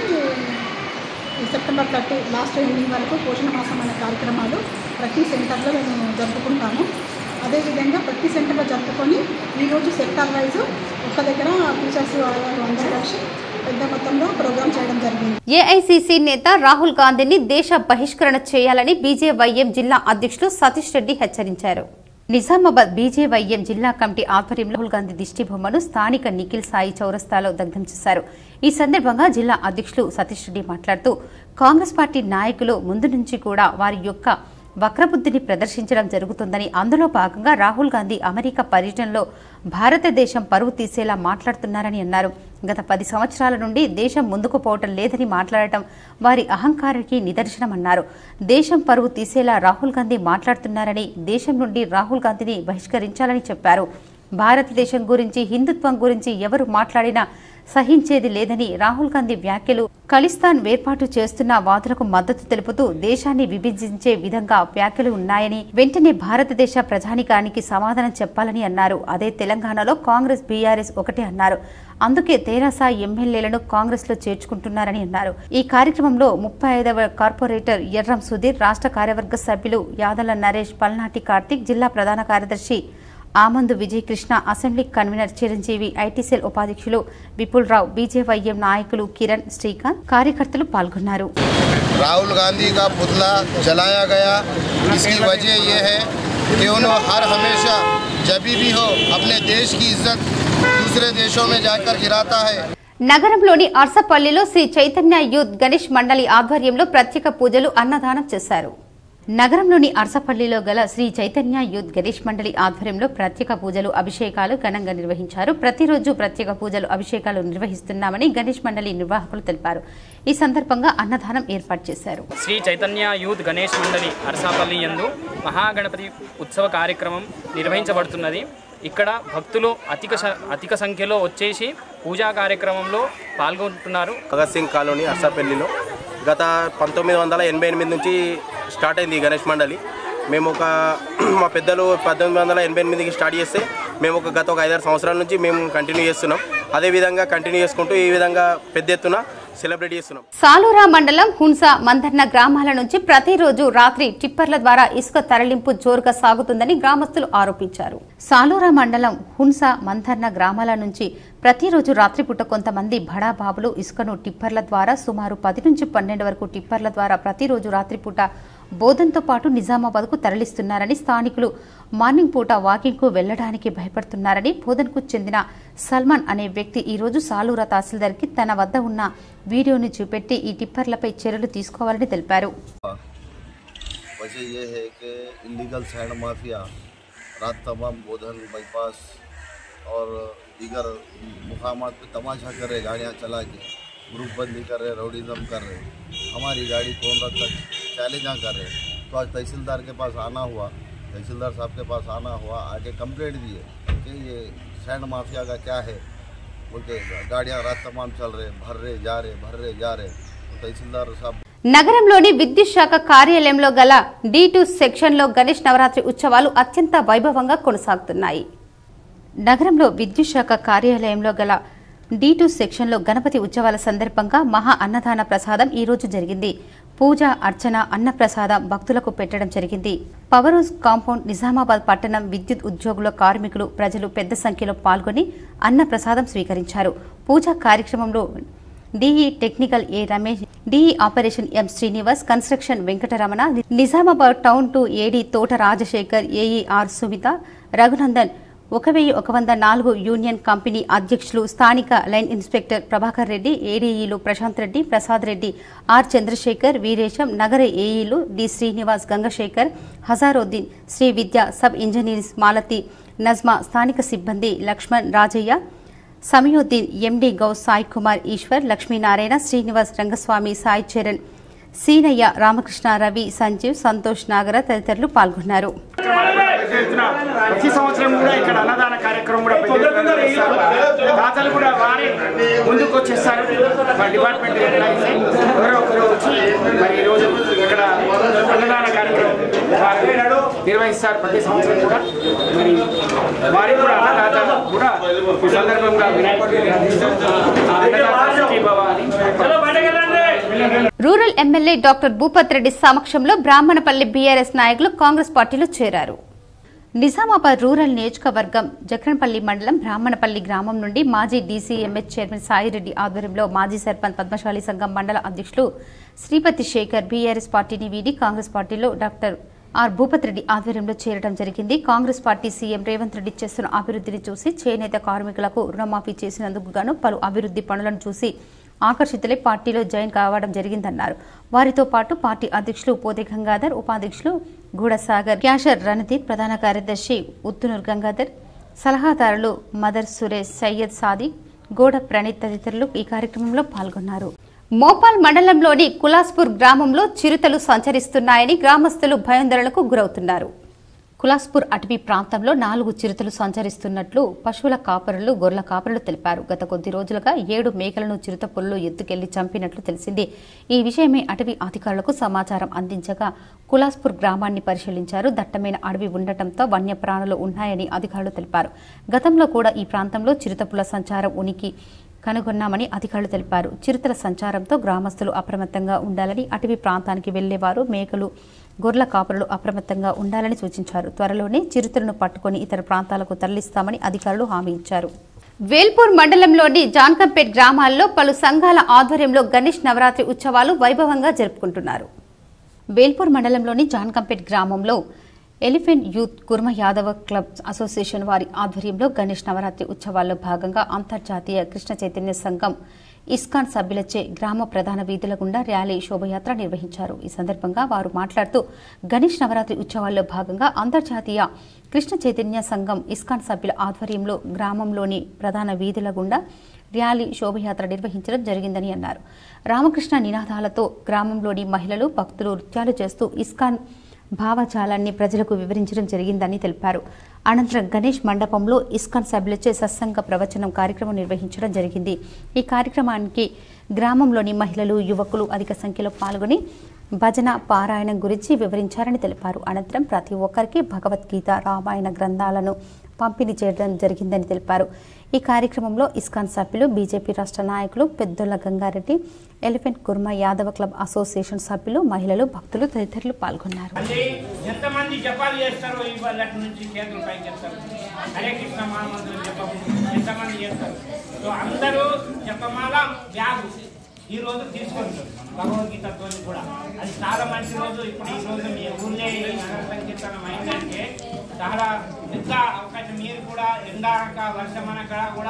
ఈ సెప్టెంబర్ థర్టీ లాస్ట్ ఎండింగ్ వరకు పోషణ మాసం అనే కార్యక్రమాలు ప్రతి సెంటర్లో మేము జరుపుకుంటాము అదేవిధంగా ప్రతి సెంటర్లో జరుపుకొని ఈరోజు సెక్టార్ వైజ్ ఒక్క దగ్గర టీచర్స్ వాళ్ళు అందరూ కలిసి పెద్ద మొత్తంలో ప్రోగ్రామ్ చేయడం జరిగింది ఏఐసీసీ నేత రాహుల్ గాంధీని దేశ బహిష్కరణ చేయాలని బీజేవైఎం జిల్లా అధ్యక్షులు సతీష్ రెడ్డి హెచ్చరించారు నిజామాబాద్ బీజేవైఎం జిల్లా కమిటీ ఆధ్వర్యంలో రాహుల్ గాంధీ దిష్టి బొమ్మను స్థానిక నిఖిల్ సాయి చౌరస్తాలో దగ్ధం చేశారు ఈ సందర్భంగా జిల్లా అధ్యక్షులు సతీష్ రెడ్డి మాట్లాడుతూ కాంగ్రెస్ పార్టీ నాయకులు ముందు నుంచి కూడా వారి యొక్క వక్రబుద్ధిని ప్రదర్శించడం జరుగుతుందని అందులో భాగంగా రాహుల్ గాంధీ అమెరికా పర్యటనలో భారతదేశం పరువు తీసేలా మాట్లాడుతున్నారని అన్నారు గత పది సంవత్సరాల నుండి దేశం ముందుకు పోవటం లేదని మాట్లాడటం వారి అహంకారానికి నిదర్శనమన్నారు దేశం పరువు తీసేలా రాహుల్ గాంధీ మాట్లాడుతున్నారని దేశం నుండి రాహుల్ గాంధీని బహిష్కరించాలని చెప్పారు భారతదేశం గురించి హిందుత్వం గురించి ఎవరు మాట్లాడినా సహించేది లేదని రాహుల్ గాంధీ వ్యాఖ్యలు ఖలిస్తాన్ వేర్పాటు చేస్తున్న వాదులకు మద్దతు తెలుపుతూ దేశాన్ని విభజించే విధంగా వ్యాఖ్యలు ఉన్నాయని వెంటనే భారతదేశ ప్రజానికానికి సమాధానం చెప్పాలని అన్నారు అదే తెలంగాణలో కాంగ్రెస్ బీఆర్ఎస్ ఒకటే అన్నారు అందుకే తెరాస ఎమ్మెల్యేలను కాంగ్రెస్ లో చేర్చుకుంటున్నారని అన్నారు ఈ కార్యక్రమంలో ముప్పై ఐదవ కార్పొరేటర్ ఎర్రం సుధీర్ రాష్ట్ర కార్యవర్గ సభ్యులు యాదల నరేష్ పల్నాటి కార్తిక్ జిల్లా ప్రధాన కార్యదర్శి Amandu Vijay Krishna assembly convener Chiranjeevi IT cell ఉపాధ్యక్షులు విపుల్ రావు బీజేవైఎం నాయకులు కిరణ్ శ్రీకాంత్ కార్యకర్తలు పాల్గొన్నారు राहुल गांधी का पुतला जलाया गया इसकी वजह यह है कि उन्होंने हर हमेशा जब भी हो अपने देश की इज्जत दूसरे देशों में जाकर गिराता है నగరంలోని అర్సపల్లిలో శ్రీ చైతన్య యూత్ గణేష్ మండలి ఆధ్వర్యంలో ప్రత్యేక పూజలు అన్నదానం చేశారు నగరంలోని అర్సపల్లిలో గల శ్రీ చైతన్య యూత్ గణేష్ మండలి ఆధ్వర్యంలో ప్రత్యేక పూజలు అభిషేకాలు ఘనంగా నిర్వహించారు ప్రతిరోజు ప్రత్యేక పూజలు అభిషేకాలు నిర్వహిస్తున్నామని గణేష్ మండలి నిర్వాహకులు తెలిపారు ఈ సందర్భంగా అన్నదానం ఏర్పాటు చేశారు శ్రీ చైతన్య యూత్ గణేష్ మండలి అరసాపల్లి యందు మహాగణపతి ఉత్సవ కార్యక్రమం నిర్వహించబడుతున్నది ఇక్కడ భక్తులు అధిక స- అధిక సంఖ్యలో వచ్చేసి పూజా కార్యక్రమంలో పాల్గొంటున్నారు భగత్ సింగ్ కాలనీ అర్సాపల్లిలో గత పంతొమ్మిది వందల ఎనభై ఎనిమిది నుంచి స్టార్ట్ అయింది ఈ గణేష్ మండలి మేము ఒక మా పెద్దలు పద్దెనిమిది వందల ఎనభై ఎనిమిదికి స్టార్ట్ చేస్తే మేము ఒక గత ఒక ఐదారు సంవత్సరాల నుంచి మేము కంటిన్యూ చేస్తున్నాం అదే విధంగా కంటిన్యూ చేసుకుంటూ ఈ విధంగా పెద్ద ఎత్తున సెలబ్రేట్ చేస్తున్నాం సాలూరా మండలం హున్స మందర్న గ్రామాల నుంచి ప్రతిరోజు రాత్రి టిప్పర్ల ద్వారా ఇసుక తరలింపు జోరుగా సాగుతుందని గ్రామస్తులు ఆరోపించారు సాలూరా మండలం హున్స మందర్న గ్రామాల నుంచి ప్రతిరోజు రాత్రిపూట కొంతమంది బడాబాబులు ఇసుకను టిప్పర్ల ద్వారా సుమారు పది నుంచి పన్నెండు వరకు టిప్పర్ల ద్వారా ప్రతిరోజు రాత్రిపూట బోధంతో పాటు నిజామాబాద్కు తరలిస్తున్నారని స్థానికులు మార్నింగ్ పూట వాకింగ్కు వెళ్లడానికి భయపడుతున్నారని బోధన్కు చెందిన సల్మాన్ అనే వ్యక్తి ఈ రోజు సాలూరా తహసీల్దార్కి తన వద్ద ఉన్న వీడియోని చూపెట్టి ఈ టిప్పర్లపై చర్యలు తీసుకోవాలని తెలిపారు वजह यह है कि इलीगल सैंड माफिया रात तमाम गोधन बाईपास और दीगर मुकाम पे तमाशा कर रहे गाड़ियाँ चला के ग्रुप बंदी कर रहे रोडिज्म कर रहे हमारी गाड़ी कौन रख तक चैलेंजा कर रहे तो आज तहसीलदार के पास आना हुआ तहसीलदार साहब के पास आना हुआ आके कंप्लेंट दिए कि ये सैंड माफिया का क्या है बोलते गाड़ियाँ रात तमाम चल रहे भर रहे जा रहे भर रहे जा रहे तो तहसीलदार साहब నగరంలోని విద్యుత్ శాఖ కార్యాలయంలో గల డి టూ సెక్షన్లో గణేష్ నవరాత్రి ఉత్సవాలు అత్యంత వైభవంగా కొనసాగుతున్నాయి నగరంలో విద్యుత్ శాఖ కార్యాలయంలో గల డి టూ సెక్షన్లో గణపతి ఉత్సవాల సందర్భంగా మహా అన్నదాన ప్రసాదం ఈ రోజు జరిగింది పూజ అర్చన అన్న ప్రసాదం భక్తులకు పెట్టడం జరిగింది పవర్ హౌస్ కాంపౌండ్ నిజామాబాద్ పట్టణం విద్యుత్ ఉద్యోగుల కార్మికులు ప్రజలు పెద్ద సంఖ్యలో పాల్గొని అన్న ప్రసాదం స్వీకరించారు పూజా కార్యక్రమంలో DE technical A Ramesh DE operation M Srinivas construction Venkataramana Nizamabad town two AD Thota Rajasekhar AER Sumitha Raghunandan ఒక వెయ్యి ఒక వంద నాలుగు యూనియన్ కంపెనీ అధ్యక్షులు స్థానిక లైన్ ఇన్స్పెక్టర్ ప్రభాకర్ రెడ్డి ఏడీఈలు ప్రశాంత్ రెడ్డి ప్రసాద్ రెడ్డి ఆర్ చంద్రశేఖర్ వీరేశం నగర ఏఈలు D Srinivas Gangashekar Hazaruddin Shri Vidya sub engineers Malathi Najma స్థానిక సిబ్బంది లక్ష్మణ్ రాజయ్య సమయోద్దీన్ ఎండి గౌస్ సాయి కుమార్ ఈశ్వర్ లక్ష్మీనారాయణ శ్రీనివాస్ రంగస్వామి సాయి చరణ్ సీనయ్య రామకృష్ణ రవి సంజీవ్ సంతోష్ నాగర తదితరులు పాల్గొన్నారు ప్రతి సంవత్సరం కూడా ఇక్కడ అన్నదాన కార్యక్రమం కూడా పెద్ద ఎత్తున నిర్వహిస్తారు. దాతలు కూడా వారి ముందుకు వచ్చేస్తారు మా డిపార్ట్మెంట్ ఎంప్లాయీస్ ఎవరో ఒకరు వచ్చి మరి ఈరోజు ఇక్కడ అన్నదాన కార్యక్రమం వారు నిర్వహిస్తారు ప్రతి సంవత్సరం కూడా మరి వారికి కూడా అన్నదాత కూడా ఈ సందర్భంగా వినాయకుడిని ప్రార్థిస్తూ ఆ అన్నదాత సుఖీ భవ అని rural MLA doctor Bhupath Reddy సమక్షంలో బ్రాహ్మణపల్లి బీఆర్ఎస్ నాయకులు కాంగ్రెస్ పార్టీలో చేరారు నిజామాబాద్ రూరల్ నియోజకవర్గం జక్రన్పల్లి మండలం బ్రాహ్మణపల్లి గ్రామం నుండి మాజీ డీసీఎంఎస్ చైర్మన్ సాయిరెడ్డి ఆధ్వర్యంలో మాజీ సర్పంచ్ పద్మశాలి సంఘం మండల అధ్యక్షులు శ్రీపతి శేఖర్ బీఆర్ఎస్ పార్టీని వీడి కాంగ్రెస్ పార్టీలో డాక్టర్ ఆర్ భూపత్ రెడ్డి ఆధ్వర్యంలో చేరడం జరిగింది Congress party CM Revanth Reddy చేస్తున్న అభివృద్ధిని చూసి చేనేత కార్మికులకు రుణమాఫీ చేసినందుకు గాను పలు అభివృద్ధి పనులను చూసి ఆకర్షితులై పార్టీలో జాయిన్ కావడం జరిగిందన్నారు వారితో పాటు పార్టీ అధ్యక్షులు పోతే గంగాధర్ ఉపాధ్యక్షులు గూడసాగర్ క్యాషర్ రణదీప్ ప్రధాన కార్యదర్శి ఉత్తునూర్ గంగాధర్ సలహాదారులు మదర్ సురేష్ సయ్యద్ సాది గోడ ప్రణీత్ తదితరులు ఈ కార్యక్రమంలో పాల్గొన్నారు మోపాల్ మండలంలోని కులాస్పూర్ గ్రామంలో చిరుతలు సంచరిస్తున్నాయని గ్రామస్తులు భయాందోళనకు గురవుతున్నారు కులాస్పూర్ అటవీ ప్రాంతంలో నాలుగు చిరుతలు సంచరిస్తున్నట్లు పశువుల కాపరులు గొర్రెల కాపరులు తెలిపారు గత కొద్ది రోజులుగా ఏడు మేకలను చిరుత పులులు ఎత్తుకెళ్లి చంపినట్లు తెలిసింది ఈ విషయమై అటవీ అధికారులకు సమాచారం అందించగా కులాస్పూర్ గ్రామాన్ని పరిశీలించారు దట్టమైన అడవి ఉండటంతో వన్యప్రాణులు ఉన్నాయని అధికారులు తెలిపారు గతంలో కూడా ఈ ప్రాంతంలో చిరుతపుల సంచారం ఉనికి కనుగొన్నామని అధికారులు తెలిపారు చిరుతల సంచారంతో గ్రామస్తులు అప్రమత్తంగా ఉండాలని అటవీ ప్రాంతానికి వెళ్లేవారు మేకలు గొర్రెల కాపరులు అప్రమత్తంగా ఉండాలని సూచించారు త్వరలోనే చిరుతలను పట్టుకుని ఇతర ప్రాంతాలకు తరలిస్తామని అధికారులు హామీ ఇచ్చారు వేల్పూర్ మండలంలోని జాన్కంపేట్ గ్రామాల్లో పలు సంఘాల ఆధ్వర్యంలో గణేష్ నవరాత్రి ఉత్సవాలు వైభవంగా జరుపుకుంటున్నారు వేల్పూర్ మండలంలోని జాన్కంపేట్ గ్రామంలో elephant youth Kurma Yadava club association వారి ఆధ్వర్యంలో గణేష్ నవరాత్రి ఉత్సవాల్లో భాగంగా అంతర్జాతీయ కృష్ణ చైతన్య సంఘం ఇస్కాన్ సభ్యులచే గ్రామ ప్రధాన వీధుల గుండా ర్యాలీ శోభయాత్ర నిర్వహించారు ఈ సందర్భంగా వారు మాట్లాడుతూ గణేష్ నవరాత్రి ఉత్సవాల్లో భాగంగా అంతర్జాతీయ కృష్ణ చైతన్య సంఘం ఇస్కాన్ సభ్యుల ఆధ్వర్యంలో గ్రామంలోని ప్రధాన వీధుల గుండా ర్యాలీ శోభయాత్ర నిర్వహించడం జరిగిందని అన్నారు రామకృష్ణ నినాదాలతో గ్రామంలోని మహిళలు భక్తులు నృత్యాలు చేస్తూ ఇస్కాన్ భావజాలాన్ని ప్రజలకు వివరించడం జరిగిందని తెలిపారు అనంతరం గణేష్ మండపంలో ఇస్కాన్ సభ్యులచే సత్సంగ ప్రవచనం కార్యక్రమం నిర్వహించడం జరిగింది ఈ కార్యక్రమానికి గ్రామంలోని మహిళలు యువకులు అధిక సంఖ్యలో పాల్గొని భజన పారాయణం గురించి వివరించారని తెలిపారు అనంతరం ప్రతి ఒక్కరికి భగవద్గీత రామాయణ గ్రంథాలను పంపిణీ చేయడం జరిగిందని తెలిపారు ఈ కార్యక్రమంలో ఇస్కాన్ సభ్యులు బీజేపీ రాష్ట్ర నాయకులు Peddolla Gangareddy elephant Kurma Yadava club association సభ్యులు మహిళలు భక్తులు తదితరులు పాల్గొన్నారు మళ్ళీ ఎంతమంది జపాలు చేస్తారో ఇవాళ నుంచి చేతులు పైకి చేస్తారు హరే కృష్ణ మహామంత్రులు జపం ఎంతమంది చేస్తారు సో అందరూ జపమాల బ్యాగ్ ఈ రోజు తీసుకుంటారు భగవద్గీతతో కూడా అది చాలా మంచి రోజు ఇప్పుడు ఈ రోజు మీ ఊళ్ళే ఈ నగర సంకీర్తనం అయిందంటే చాలా పెద్ద అవకాశం మీరు కూడా ఎండాక వర్షం అనక కూడా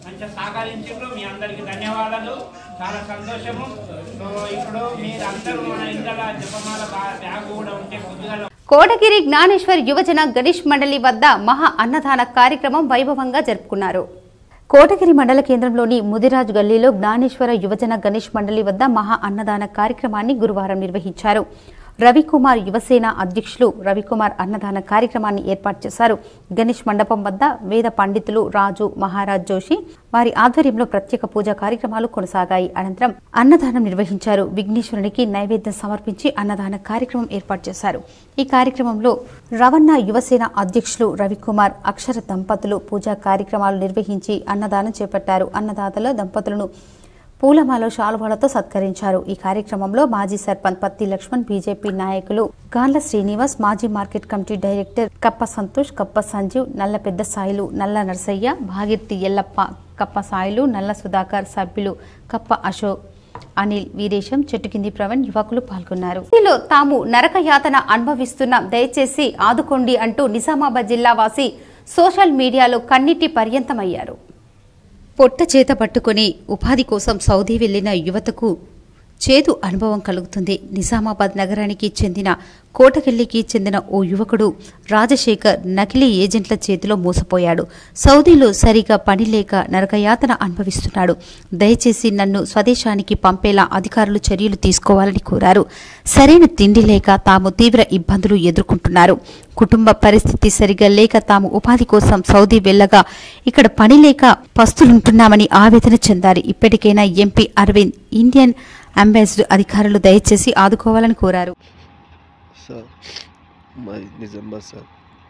మంచిగా సహకరించారు మీ అందరికి ధన్యవాదాలు చాలా సంతోషము సో ఇప్పుడు మీరందరూ మన ఇంట్లో జపమాల బా- బ్యాగ్ కూడా ఉంటే కొద్దిగా కోటగిరి జ్ఞానేశ్వర్ యువజన గణేష్ మండలి వద్ద మహా అన్నదాన కార్యక్రమం వైభవంగా జరుపుకున్నారు కోటగిరి మండల కేంద్రంలోని ముదిరాజ్ గల్లీలో జ్ఞానేశ్వర యువజన గణేష్ మండలి వద్ద మహా అన్నదాన కార్యక్రమాన్ని గురువారం నిర్వహించారు రవికుమార్ యువసేన అధ్యక్షులు రవికుమార్ అన్నదాన కార్యక్రమాన్ని ఏర్పాటు చేశారు గణేష్ మండపం వద్ద వేద పండితులు రాజు మహారాజ్ జోషి వారి ఆధ్వర్యంలో ప్రత్యేక పూజా కార్యక్రమాలు కొనసాగాయి అనంతరం అన్నదానం నిర్వహించారు విఘ్నేశ్వరునికి నైవేద్యం సమర్పించి అన్నదాన కార్యక్రమం ఏర్పాటు చేశారు ఈ కార్యక్రమంలో రవణ యువసేన అధ్యక్షులు రవికుమార్ అక్షర దంపతులు పూజా కార్యక్రమాలు నిర్వహించి అన్నదానం చేపట్టారు అన్నదాతల దంపతులను పూలమాల శాలువాలతో సత్కరించారు ఈ కార్యక్రమంలో మాజీ సర్పంచ్ పత్తి లక్ష్మణ్ బీజేపీ నాయకులు గాండ్ల శ్రీనివాస్ మాజీ మార్కెట్ కమిటీ డైరెక్టర్ కప్ప సంతోష్ కప్ప సంజీవ్ నల్ల పెద్ద సాయిలు నల్ల నరసయ్య భాగీర్తి ఎల్లప్ప కప్ప సాయిలు నల్ల సుధాకర్ సభ్యులు కప్ప అశోక్ అనిల్ వీరేశం చెట్టుకింది ప్రవీణ్ యువకులు పాల్గొన్నారు ఇందులో తాము నరక యాతన అనుభవిస్తున్నాం దయచేసి ఆదుకోండి అంటూ నిజామాబాద్ జిల్లా వాసి సోషల్ మీడియాలో కన్నిటి పర్యంతమయ్యారు పొట్ట చేత పట్టుకొని ఉపాధి కోసం సౌదీ వెళ్లిన యువతకు చేదు అనుభవం కలుగుతుంది నిజామాబాద్ నగరానికి చెందిన కోటకెల్లికి చెందిన ఓ యువకుడు రాజశేఖర్ నకిలీ ఏజెంట్ల చేతిలో మోసపోయాడు సౌదీలో సరిగా పని లేక నరకయాతన అనుభవిస్తున్నాడు దయచేసి నన్ను స్వదేశానికి పంపేలా అధికారులు చర్యలు తీసుకోవాలని కోరారు సరైన తిండి లేక తాము తీవ్ర ఇబ్బందులు ఎదుర్కొంటున్నారు కుటుంబ పరిస్థితి సరిగా లేక తాము ఉపాధి కోసం సౌదీ వెళ్లగా ఇక్కడ పని లేక పస్తులుంటున్నామని ఆవేదన చెందారు ఇప్పటికైనా ఎంపీ అరవింద్ ఇండియన్ అంబాసిడర్ అధికారులు దయచేసి ఆదుకోవాలని కోరారు సార్ మాది నిజామాబాద్ సార్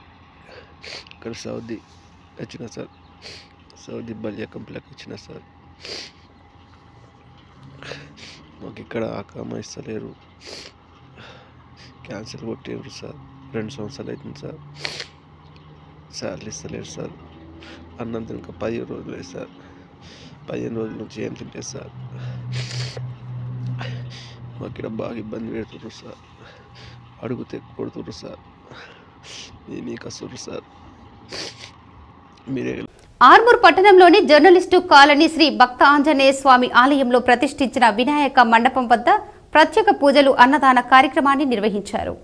ఇక్కడ సౌదీ వచ్చిన సార్ సౌదీ బలియా కంప్లెక్ వచ్చిన సార్ మాకు ఇక్కడ ఆకామ ఇస్తలేరు క్యాన్సిల్ కొట్టిండ్రు సార్ రెండు సంవత్సరాలు అవుతుంది సార్ శాలరీ ఇస్తలేరు సార్ అన్నం తినక పదిహేను రోజులు సార్ పదిహేను రోజుల నుంచి ఏం తింటే సార్ మాకు ఇక్కడ బాగా ఇబ్బంది పెడుతున్నారు సార్ అడుగుతే కొడుతున్నారు సార్ మీ మీకు వస్తున్నారు సార్ మీరే ఆర్మూర్ పట్టణంలోని జర్నలిస్టు కాలనీ శ్రీ భక్త ఆంజనేయ స్వామి ఆలయంలో ప్రతిష్ఠించిన వినాయక మండపం వద్ద ప్రత్యేక పూజలు అన్నదాన కార్యక్రమాన్ని నిర్వహించారు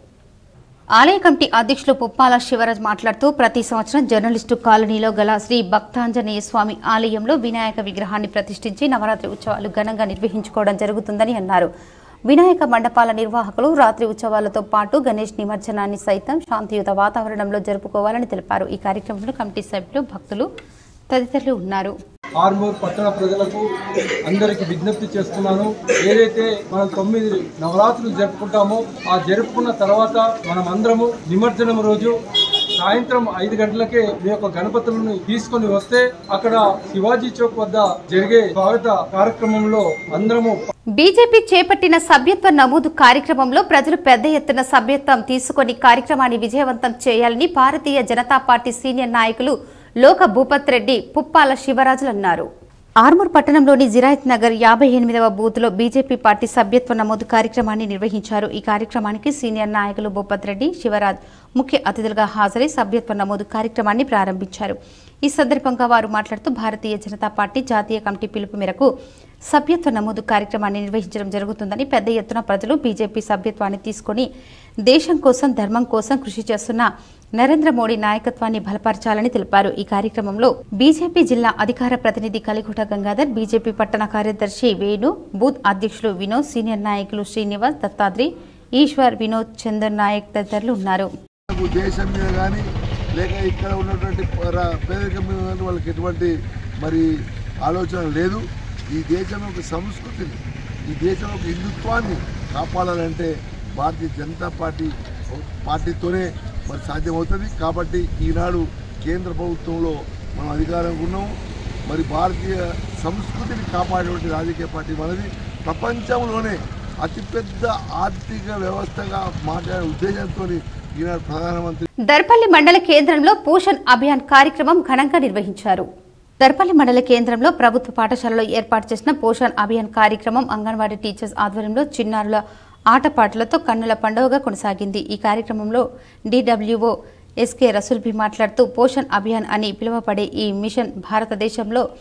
ఆలయ కమిటీ అధ్యక్షులు పుప్పాల శివరాజ్ మాట్లాడుతూ ప్రతి సంవత్సరం జర్నలిస్టు కాలనీలో గల శ్రీ భక్తాంజనేయ స్వామి ఆలయంలో వినాయక విగ్రహాన్ని ప్రతిష్ఠించి నవరాత్రి ఉత్సవాలు ఘనంగా నిర్వహించుకోవడం జరుగుతుందని అన్నారు వినాయక మండపాల నిర్వాహకులు రాత్రి ఉత్సవాలతో పాటు గణేష్ నిమజ్జనాన్ని సైతం శాంతియుత వాతావరణంలో జరుపుకోవాలని తెలిపారు ఈ కార్యక్రమంలో కమిటీ సభ్యులు భక్తులు తదితరులు ఉన్నారు ఆర్మూర్ పట్టణ ప్రజలకు అందరికి విజ్ఞప్తి చేస్తున్నాను ఏదైతే మనం తొమ్మిది నవరాత్రులు జరుపుకుంటామో ఆ జరుపుకున్న తర్వాత మనం అందరము నిమజ్జనం రోజు సాయంత్రం ఐదు గంటలకే మీ యొక్క గణపతులను తీసుకొని వస్తే అక్కడ శివాజీ చౌక్ వద్ద జరిగే స్వాగత కార్యక్రమంలో అందరము బీజేపీ చేపట్టిన సభ్యత్వ నమోదు కార్యక్రమంలో ప్రజలు పెద్ద ఎత్తున సభ్యత్వం తీసుకొని కార్యక్రమాన్ని విజయవంతం చేయాలని భారతీయ జనతా పార్టీ సీనియర్ నాయకులు లోక భూపత్ రెడ్డి పుప్పాల శివరాజులు అన్నారు ఆర్మూర్ పట్టణంలోని జిరాయత్ నగర్ యాభై ఎనిమిదవ బూత్లో బీజేపీ పార్టీ సభ్యత్వ నమోదు కార్యక్రమాన్ని నిర్వహించారు ఈ కార్యక్రమానికి సీనియర్ నాయకులు భూపత్ రెడ్డి శివరాజ్ ముఖ్య అతిథులుగా హాజరై సభ్యత్వ నమోదు కార్యక్రమాన్ని ప్రారంభించారు ఈ సందర్భంగా వారు మాట్లాడుతూ భారతీయ జనతా పార్టీ జాతీయ కమిటీ పిలుపు మేరకు సభ్యత్వ నమోదు కార్యక్రమాన్ని నిర్వహించడం జరుగుతుందని పెద్ద ఎత్తున ప్రజలు బీజేపీ సభ్యత్వాన్ని తీసుకొని దేశం కోసం ధర్మం కోసం కృషి చేస్తున్న నరేంద్ర మోడీ నాయకత్వాన్ని బలపరచాలని తెలిపారు ఈ కార్యక్రమంలో బీజేపీ జిల్లా అధికార ప్రతినిధి కలిగుట గంగాధర్ బీజేపీ పట్టణ కార్యదర్శి వేణు బూత్ అధ్యక్షులు వినోద్ సీనియర్ నాయకులు శ్రీనివాస్ దత్తాద్రి ఈశ్వర్ వినోద్ చందర్ నాయక్ తదితరులు ఉన్నారు దేశం మీద కానీ లేక ఇక్కడ ఉన్నటువంటి పర- పేదరికం మీద కానీ వాళ్ళకి ఎటువంటి మరి ఆలోచన లేదు ఈ దేశం యొక్క సంస్కృతిని ఈ దేశం యొక్క హిందుత్వాన్ని కాపాడాలంటే భారతీయ జనతా పార్టీ పార్టీతోనే మరి సాధ్యమవుతుంది కాబట్టి ఈనాడు కేంద్ర ప్రభుత్వంలో మనం అధికారంగా ఉన్నాము మరి భారతీయ సంస్కృతిని కాపాడేటువంటి రాజకీయ పార్టీ మనది ప్రపంచంలోనే అతిపెద్ద ఆర్థిక వ్యవస్థగా మాట్లాడే ఉద్దేశంతో ఈనాడు ప్రధానమంత్రి దర్పల్లి మండల కేంద్రంలో పోషణ్ అభియాన్ కార్యక్రమం ఘనంగా నిర్వహించారు దర్పల్లి మండల కేంద్రంలో ప్రభుత్వ పాఠశాలలో ఏర్పాటు చేసిన పోషణ్ అభియాన్ కార్యక్రమం అంగన్వాడీ టీచర్స్ ఆధ్వర్యంలో చిన్నారుల ఆటపాటలతో కన్నుల పండుగగా కొనసాగింది ఈ కార్యక్రమంలో డిడబ్ల్యూఓ ఎస్కే రసూల్భి మాట్లాడుతూ పోషణ్ అభియాన్ అని పిలువబడే ఈ మిషన్ భారతదేశంలో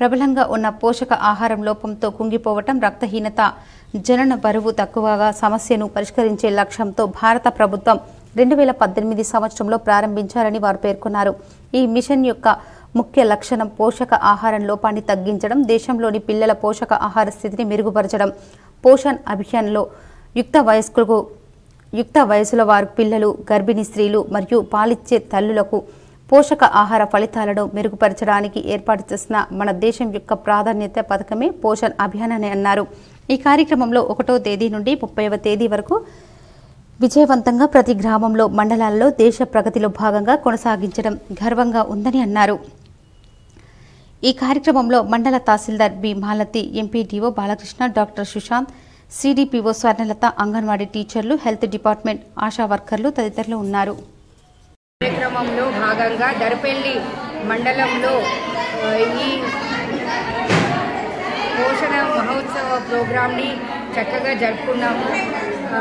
ప్రబలంగా ఉన్న పోషక ఆహారం లోపంతో కుంగిపోవటం రక్తహీనత జనన బరువు తక్కువగా సమస్యను పరిష్కరించే లక్ష్యంతో భారత ప్రభుత్వం రెండు వేల పద్దెనిమిది సంవత్సరంలో ప్రారంభించారని వారు పేర్కొన్నారు ఈ మిషన్ యొక్క ముఖ్య లక్షణం పోషక ఆహారం లోపాన్ని తగ్గించడం దేశంలోని పిల్లల పోషక ఆహార స్థితిని మెరుగుపరచడం పోషణ్ అభియాన్లో యుక్త వయస్కులకు యుక్త వయసుల వారు పిల్లలు గర్భిణీ స్త్రీలు మరియు పాలిచ్చే తల్లులకు పోషక ఆహార ఫలితాలను మెరుగుపరచడానికి ఏర్పాటు చేసిన మన దేశం యొక్క ప్రాధాన్యత పథకమే పోషణ్ అభియాన్ అని అన్నారు ఈ కార్యక్రమంలో ఒకటో తేదీ నుండి ముప్పైవ తేదీ వరకు విజయవంతంగా ప్రతి గ్రామంలో మండలాల్లో దేశ ప్రగతిలో భాగంగా కొనసాగించడం గర్వంగా ఉందని అన్నారు ఈ కార్యక్రమంలో మండల తహసీల్దార్ B Malathi MPDO Balakrishna doctor Sushanth CDPO Swarnalatha Anganwadi టీచర్లు హెల్త్ డిపార్ట్మెంట్ ఆశా వర్కర్లు తదితరులు ఉన్నారు కార్యక్రమంలో భాగంగా దరపెల్లి మండలంలో ఆ, ఈ పోషణ మహోత్సవ ప్రోగ్రాంని చక్కగా జరుపుకున్నాము ఆ,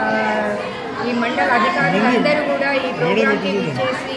ఈ మండల అధికారులు అందరూ కూడా ఈ ప్రోగ్రాంకి చేసి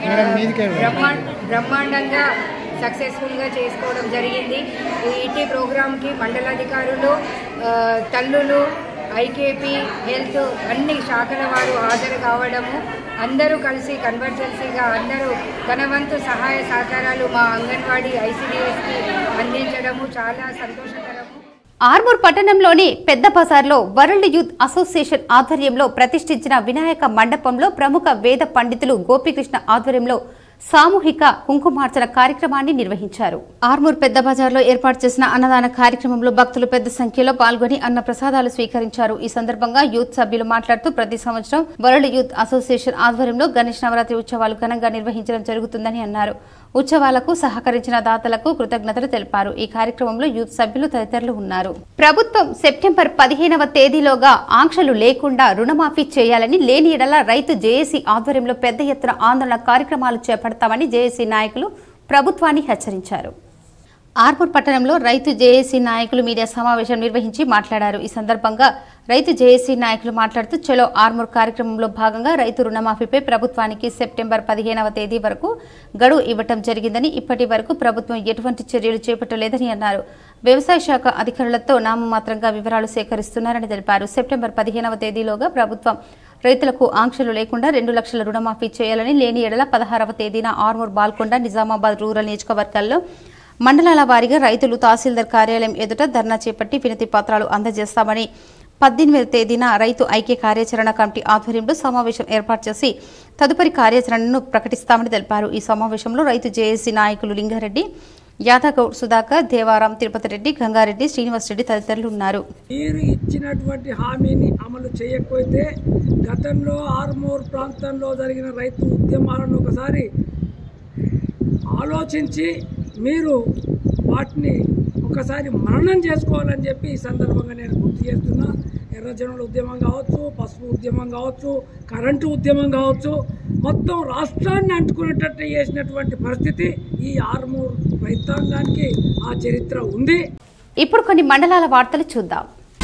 బ్రహ్మా బ్రహ్మాండంగా సక్సెస్ఫుల్గా చేసుకోవడం జరిగింది ఈ ఈటీ ప్రోగ్రాంకి మండలాధికారులు ఆ, తల్లులు ఐకేపీ హెల్త్ అన్ని శాఖల వారు హాజరు కావడము అందరూ కలిసి కన్వర్జెన్సీగా అందరూ తన వంతు సహాయ సహకారాలు మా అంగన్వాడీ ఐసీడీఎస్కి అందించడము చాలా సంతోషకరము ఆర్మూర్ పట్టణంలోని పెద్ద బజార్లో వరల్డ్ యూత్ అసోసియేషన్ ఆధ్వర్యంలో ప్రతిష్ఠించిన వినాయక మండపంలో ప్రముఖ వేద పండితులు గోపీకృష్ణ ఆధ్వర్యంలో సామూహిక కుంకుమార్చన కార్యక్రమాన్ని నిర్వహించారు ఆర్మూర్ పెద్ద బజార్లో ఏర్పాటు చేసిన అన్నదాన కార్యక్రమంలో భక్తులు పెద్ద సంఖ్యలో పాల్గొని అన్న ప్రసాదాలు స్వీకరించారు ఈ సందర్భంగా యూత్ సభ్యులు మాట్లాడుతూ ప్రతి సంవత్సరం వరల్డ్ యూత్ అసోసియేషన్ ఆధ్వర్యంలో గణేష్ నవరాత్రి ఉత్సవాలు ఘనంగా నిర్వహించడం జరుగుతుందని అన్నారు ఉత్సవాలకు సహకరించిన దాతలకు కృతజ్ఞతలు తెలిపారు ఈ కార్యక్రమంలో యూత్ సభ్యులు తదితరులు ఉన్నారు ప్రభుత్వం సెప్టెంబర్ పదిహేనవ తేదీలోగా ఆంక్షలు లేకుండా రుణమాఫీ చేయాలని లేని ఎడల రైతు జేఏసీ ఆధ్వర్యంలో పెద్ద ఎత్తున ఆందోళన కార్యక్రమాలు చేపడతామని జేఏసీ నాయకులు ప్రభుత్వాన్ని హెచ్చరించారు ఆర్మూర్ పట్టణంలో రైతు జేఏసీ నాయకులు మీడియా సమావేశం నిర్వహించి మాట్లాడారు ఈ సందర్భంగా రైతు జేఏసీ నాయకులు మాట్లాడుతూ చలో ఆర్మూర్ కార్యక్రమంలో భాగంగా రైతు రుణమాఫీపై ప్రభుత్వానికి సెప్టెంబర్ పదిహేనవ తేదీ వరకు గడువు ఇవ్వటం జరిగిందని ఇప్పటి వరకు ప్రభుత్వం ఎటువంటి చర్యలు చేపట్టలేదని అన్నారు వ్యవసాయ శాఖ అధికారులతో నామమాత్రంగా వివరాలు సేకరిస్తున్నారని తెలిపారు సెప్టెంబర్ పదిహేనవ తేదీలోగా ప్రభుత్వం రైతులకు ఆంక్షలు లేకుండా రెండు లక్షల రుణమాఫీ చేయాలని లేని ఎడల పదహారవ తేదీన ఆర్మూర్ బాల్కొండ నిజామాబాద్ రూరల్ నియోజకవర్గాల్లో మండలాల వారీగా రైతులు తహసీల్దార్ కార్యాలయం ఎదుట ధర్నా చేపట్టి వినతి పత్రాలు అందజేస్తామని పద్దెనిమిది తేదీన రైతు ఐక్య కార్యాచరణ కమిటీ ఆధ్వర్యంలో సమావేశం ఏర్పాటు చేసి తదుపరి కార్యాచరణను ప్రకటిస్తామని తెలిపారు ఈ సమావేశంలో రైతు జేఏసీ నాయకులు లింగారెడ్డి యాదగౌడ్ సుధాకర్ దేవారాం తిరుపతి రెడ్డి గంగారెడ్డి శ్రీనివాస్ రెడ్డి తదితరులు ఉన్నారు మీరు ఇచ్చినటువంటి హామీని అమలు చేయకపోతే గతంలో ఆర్మూర్ ప్రాంతంలో జరిగిన రైతు ఉద్యమాలను ఒకసారి ఆలోచించి మీరు వాటిని ఒకసారి మననం చేసుకోవాలని చెప్పి ఈ సందర్భంగా నేను గుర్తు చేస్తున్నా ఎర్రజనుల ఉద్యమం కావచ్చు పసుపు ఉద్యమం కావచ్చు కరెంటు ఉద్యమం కావచ్చు మొత్తం రాష్ట్రాన్ని అంటుకునేటట్టు చేసినటువంటి పరిస్థితి ఈ ఆర్మూర్ రైతాంగానికి ఆ చరిత్ర ఉంది ఇప్పుడు కొన్ని మండలాల వార్తలు చూద్దాం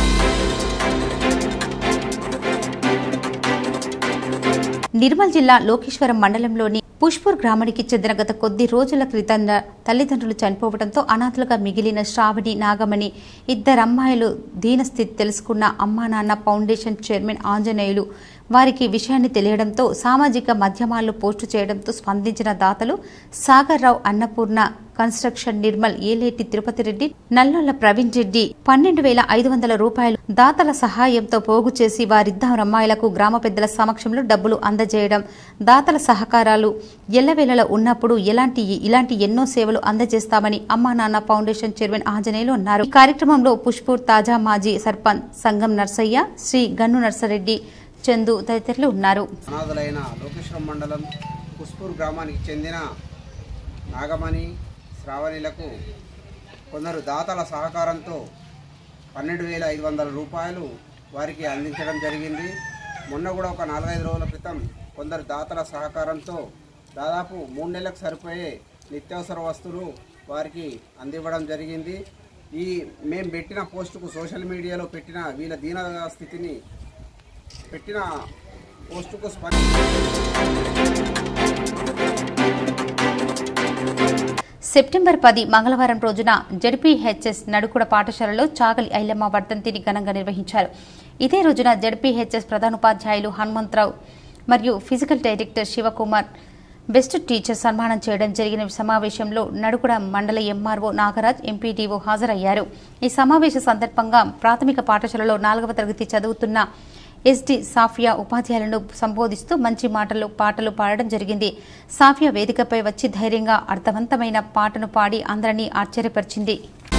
నిర్మల్ జిల్లా లోకేశ్వరం మండలంలోని పుష్పూర్ గ్రామానికి చెందిన గత కొద్ది రోజుల క్రితం తల్లిదండ్రులు చనిపోవడంతో అనాథలుగా మిగిలిన శ్రావణి నాగమణి ఇద్దరమ్మాయిలు దీనస్థితి తెలుసుకున్న అమ్మా నాన్న ఫౌండేషన్ చైర్మన్ ఆంజనేయులు వారికి విషయాన్ని తెలియడంతో సామాజిక మాధ్యమాల్లో పోస్టు చేయడంతో స్పందించిన దాతలు సాగర్ రావు అన్నపూర్ణ కన్స్ట్రక్షన్ నిర్మల్ ఏలేటి తిరుపతి రెడ్డి నల్లొల్ల ప్రవీణ్ రెడ్డి పన్నెండు వేల ఐదు వందల రూపాయలు దాతల సహాయంతో పోగు చేసి వారిద్దరు అమ్మాయిలకు గ్రామ పెద్దల సమక్షంలో డబ్బులు అందజేయడం దాతల సహకారాలు ఎల్లవేళలా ఉన్నప్పుడు ఎలాంటి ఇలాంటి ఎన్నో సేవలు అందజేస్తామని అమ్మా నాన్న ఫౌండేషన్ చైర్మన్ ఆంజనేయులు అన్నారు ఈ కార్యక్రమంలో పుష్పూర్ తాజా మాజీ సర్పంచ్ సంగం నర్సయ్య శ్రీ గన్ను నర్సరెడ్డి చందు తదితరులు ఉన్నారు అనాథులైన లోకేశ్వరం మండలం పుష్పూర్ గ్రామానికి చెందిన నాగమణి శ్రావణిలకు కొందరు దాతల సహకారంతో పన్నెండు వేల ఐదు వందల రూపాయలు వారికి అందించడం జరిగింది మొన్న కూడా ఒక నాలుగైదు రోజుల క్రితం కొందరు దాతల సహకారంతో దాదాపు మూడు నెలలకు సరిపోయే నిత్యావసర వస్తువులు వారికి అందివ్వడం జరిగింది ఈ మేము పెట్టిన పోస్టుకు సోషల్ మీడియాలో పెట్టిన వీళ్ళ దీన స్థితిని పెట్టిన పోస్టుకు స్పందించి సెప్టెంబర్ పది మంగళవారం రోజున జడ్పీహెచ్ఎస్ నడుకుడ పాఠశాలలో చాగలి ఐలమ్మ వర్ధంతిని ఘనంగా నిర్వహించారు ఇదే రోజున జడ్పీహెచ్ఎస్ ప్రధానోపాధ్యాయులు హనుమంతరావు మరియు physical director Shivakumar best teacher సన్మానం చేయడం జరిగిన సమావేశంలో నడుకుడ మండల ఎంఆర్ఓ నాగరాజ్ ఎంపీడీఓ హాజరయ్యారు ఈ సమావేశ సందర్భంగా ప్రాథమిక పాఠశాలలో నాలుగవ తరగతి చదువుతున్న ఎస్డి సాఫియా ఉపాధ్యాయులను సంబోధిస్తూ మంచి మాటలు పాటలు పాడడం జరిగింది సాఫియా వేదికపై వచ్చి ధైర్యంగా అర్థవంతమైన పాటను పాడి అందరినీ ఆశ్చర్యపరిచింది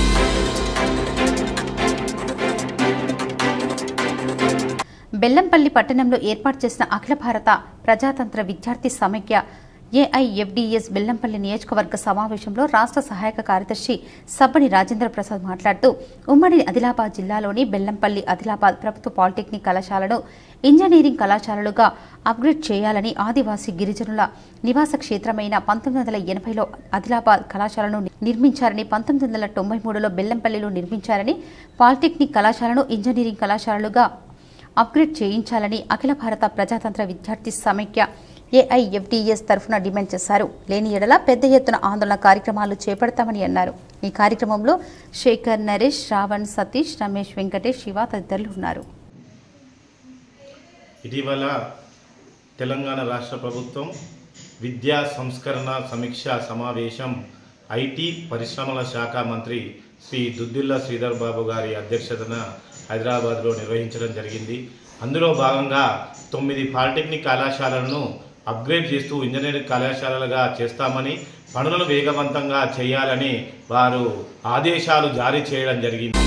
బెల్లంపల్లి పట్టణంలో ఏర్పాటు చేసిన అఖిల భారత ప్రజాతంత్ర విద్యార్థి సమైక్య ఏఐఎఫ్డిఎస్ బెల్లంపల్లి నియోజకవర్గ సమావేశంలో రాష్ట్ర సహాయక కార్యదర్శి సబ్బని రాజేంద్ర ప్రసాద్ మాట్లాడుతూ ఉమ్మడి ఆదిలాబాద్ జిల్లాలోని బెల్లంపల్లి ఆదిలాబాద్ ప్రభుత్వ పాలిటెక్నిక్ కళాశాలను ఇంజనీరింగ్ కళాశాలలుగా అప్గ్రేడ్ చేయాలని ఆదివాసీ గిరిజనుల నివాస క్షేత్రమైన పంతొమ్మిది వందల ఎనభైలో ఆదిలాబాద్ కళాశాలను నిర్మించారని పంతొమ్మిది వందల తొంభై మూడులో బెల్లంపల్లిలో నిర్మించారని పాలిటెక్నిక్ కళాశాలను ఇంజనీరింగ్ కళాశాలలుగా అప్గ్రేడ్ చేయించాలని అఖిల భారత ప్రజాతంత్ర విద్యార్థి సమైక్య ఏఐఎఫ్డిఎస్ తరఫున డిమాండ్ చేశారు లేని ఎడల పెద్ద ఎత్తున ఆందోళన కార్యక్రమాలు చేపడతామని అన్నారు ఈ కార్యక్రమంలో శేఖర్ నరేష్ శ్రావణ్ సతీష్ రమేష్ వెంకటేష్ శివ తదితరులు ఉన్నారు ఇటీవల తెలంగాణ రాష్ట్ర ప్రభుత్వం విద్యా సంస్కరణ సమీక్ష సమావేశం ఐటీ పరిశ్రమల శాఖ మంత్రి శ్రీ దుద్దిల్ల శ్రీధర్ బాబు గారి అధ్యక్షతన హైదరాబాద్లో నిర్వహించడం జరిగింది అందులో భాగంగా తొమ్మిది పాలిటెక్నిక్ కళాశాలలను అప్గ్రేడ్ చేస్తూ ఇంజనీరింగ్ కళాశాలలుగా చేస్తామని పనులను వేగవంతంగా చేయాలని వారు ఆదేశాలు జారీ చేయడం జరిగింది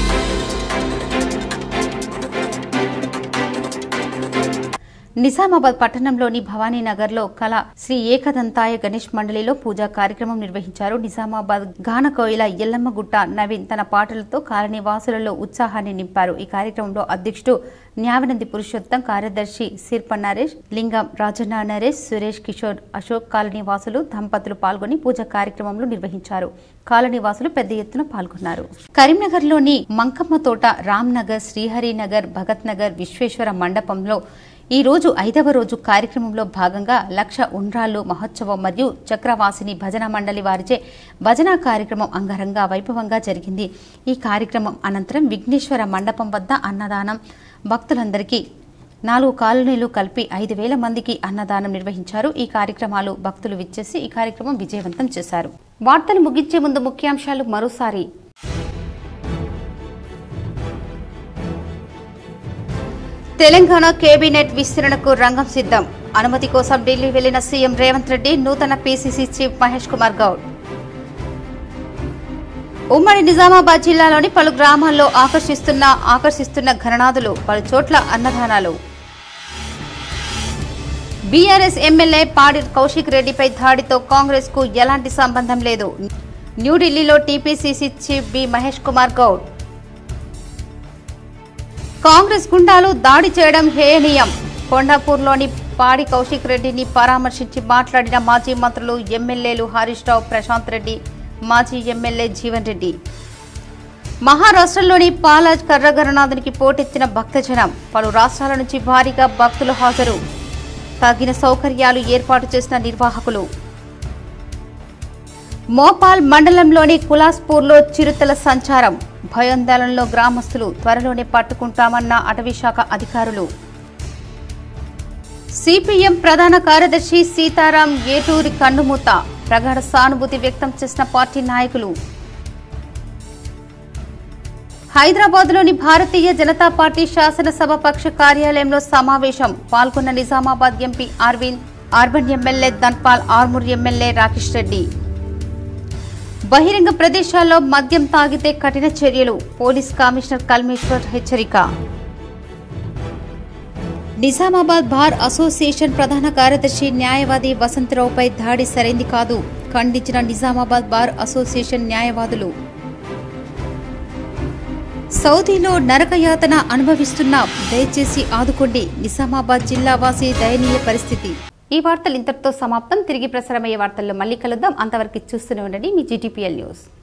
నిజామాబాద్ పట్టణంలోని భవానీనగర్లో కళ శ్రీ ఏకదంతాయ గణేష్ మండలిలో పూజా కార్యక్రమం నిర్వహించారు నిజామాబాద్ గానకోయిల ఎల్లమ్మగుట్ట నవీన్ తన పాటలతో కాలనీ వాసులలో ఉత్సాహాన్ని నింపారు ఈ కార్యక్రమంలో అధ్యక్షుడు న్యావనంది పురుషోత్తం కార్యదర్శి సిర్ప నరేష్ లింగం రాజన్న నరేష్ సురేష్ కిషోర్ అశోక్ కాలనీ వాసులు దంపతులు పాల్గొని పూజా కార్యక్రమంలో నిర్వహించారు కాలనీ వాసులు పెద్ద ఎత్తున పాల్గొన్నారు కరీంనగర్లోని మంకమ్మ తోట రామ్నగర్ శ్రీహరినగర్ భగత్ నగర్ విశ్వేశ్వర మండపంలో ఈ రోజు ఐదవ రోజు కార్యక్రమంలో భాగంగా లక్ష ఉండ్రాళ్ళు మహోత్సవం మరియు చక్రవాసిని భజన మండలి వారిచే భజన కార్యక్రమం అంగరంగ వైభవంగా జరిగింది ఈ కార్యక్రమం అనంతరం విఘ్నేశ్వర మండపం వద్ద అన్నదానం భక్తులందరికీ నాలుగు కాలనీలు కలిపి ఐదు వేల మందికి అన్నదానం నిర్వహించారు ఈ కార్యక్రమాలు భక్తులు విచ్చేసి ఈ కార్యక్రమం విజయవంతం చేశారు వార్తలు ముగించే ముందు ముఖ్యాంశాలు మరోసారి తెలంగాణ కేబినెట్ విస్తరణకు రంగం సిద్ధం అనుమతి కోసం ఢిల్లీ వెళ్లిన సీఎం రేవంత్ రెడ్డి నూతన పీసీసీ చీఫ్ మహేష్ కుమార్ గౌడ్ ఉమ్మడి నిజామాబాద్ జిల్లాలోని పలు గ్రామాల్లో ఆకర్షిస్తున్న ఆకర్షిస్తున్న ఘననాథులు పలు చోట్ల అన్నదానాలు బీఆర్ఎస్ ఎమ్మెల్యే పాడి కౌశిక్ రెడ్డిపై దాడితో కాంగ్రెస్ కు ఎలాంటి సంబంధం లేదు న్యూఢిల్లీలో TPCC chief B Mahesh Kumar Goud Congress గుండాలు దాడి చేయడం హేయనీయం కొండాపూర్లోని పాడి కౌశిక్ రెడ్డిని పరామర్శించి మాట్లాడిన మాజీ మంత్రులు ఎమ్మెల్యేలు హరీష్ రావు ప్రశాంత్ రెడ్డి మాజీ ఎమ్మెల్యే జీవన్ రెడ్డి మహారాష్ట్రలోని పాలాజ్ కర్రగరనాథునికి పోటెత్తిన భక్తజనం పలు రాష్ట్రాల నుంచి భారీగా భక్తులు హాజరు తగిన సౌకర్యాలు ఏర్పాటు చేసిన నిర్వాహకులు మోపాల్ మండలంలోని కులాస్పూర్లో చిరుతల సంచారం భయోందోళనలో గ్రామస్తులు త్వరలోనే పట్టుకుంటామన్న అటవీశాఖ అధికారులు సిపిఎం ప్రధాన కార్యదర్శి సీతారాం ఏటూరి కన్నుమూత ప్రగాఢ సానుభూతి వ్యక్తం చేసిన పార్టీ నాయకులు హైదరాబాద్లోని భారతీయ జనతా పార్టీ శాసనసభ పక్ష కార్యాలయంలో సమావేశం పాల్గొన్న Nizamabad MP Arvind urban MLA Dhanpal Armoor MLA Rakesh Reddy బహిరంగ ప్రదేశాల్లో మద్యం తాగితే కఠిన చర్యలు పోలీస్ కమిషనర్ కల్మేశ్వర్ హెచ్చరిక నిజామాబాద్ బార్ అసోసియేషన్ ప్రధాన కార్యదర్శి న్యాయవాది వసంతరావుపై దాడి సరైంది కాదు ఖండించిన నిజామాబాద్ బార్ అసోసియేషన్ న్యాయవాదులు సౌదీలో నరకయాతన అనుభవిస్తున్న దయచేసి ఆదుకోండి నిజామాబాద్ జిల్లా వాసి దయనీయ పరిస్థితి ఈ వార్తలు ఇంతటితో సమాప్తం తిరిగి ప్రసారమయ్యే వార్తల్లో మళ్ళీ కలుద్దాం అంతవరకు చూస్తూనే ఉండండి మీ జీటీపీఎల్ న్యూస్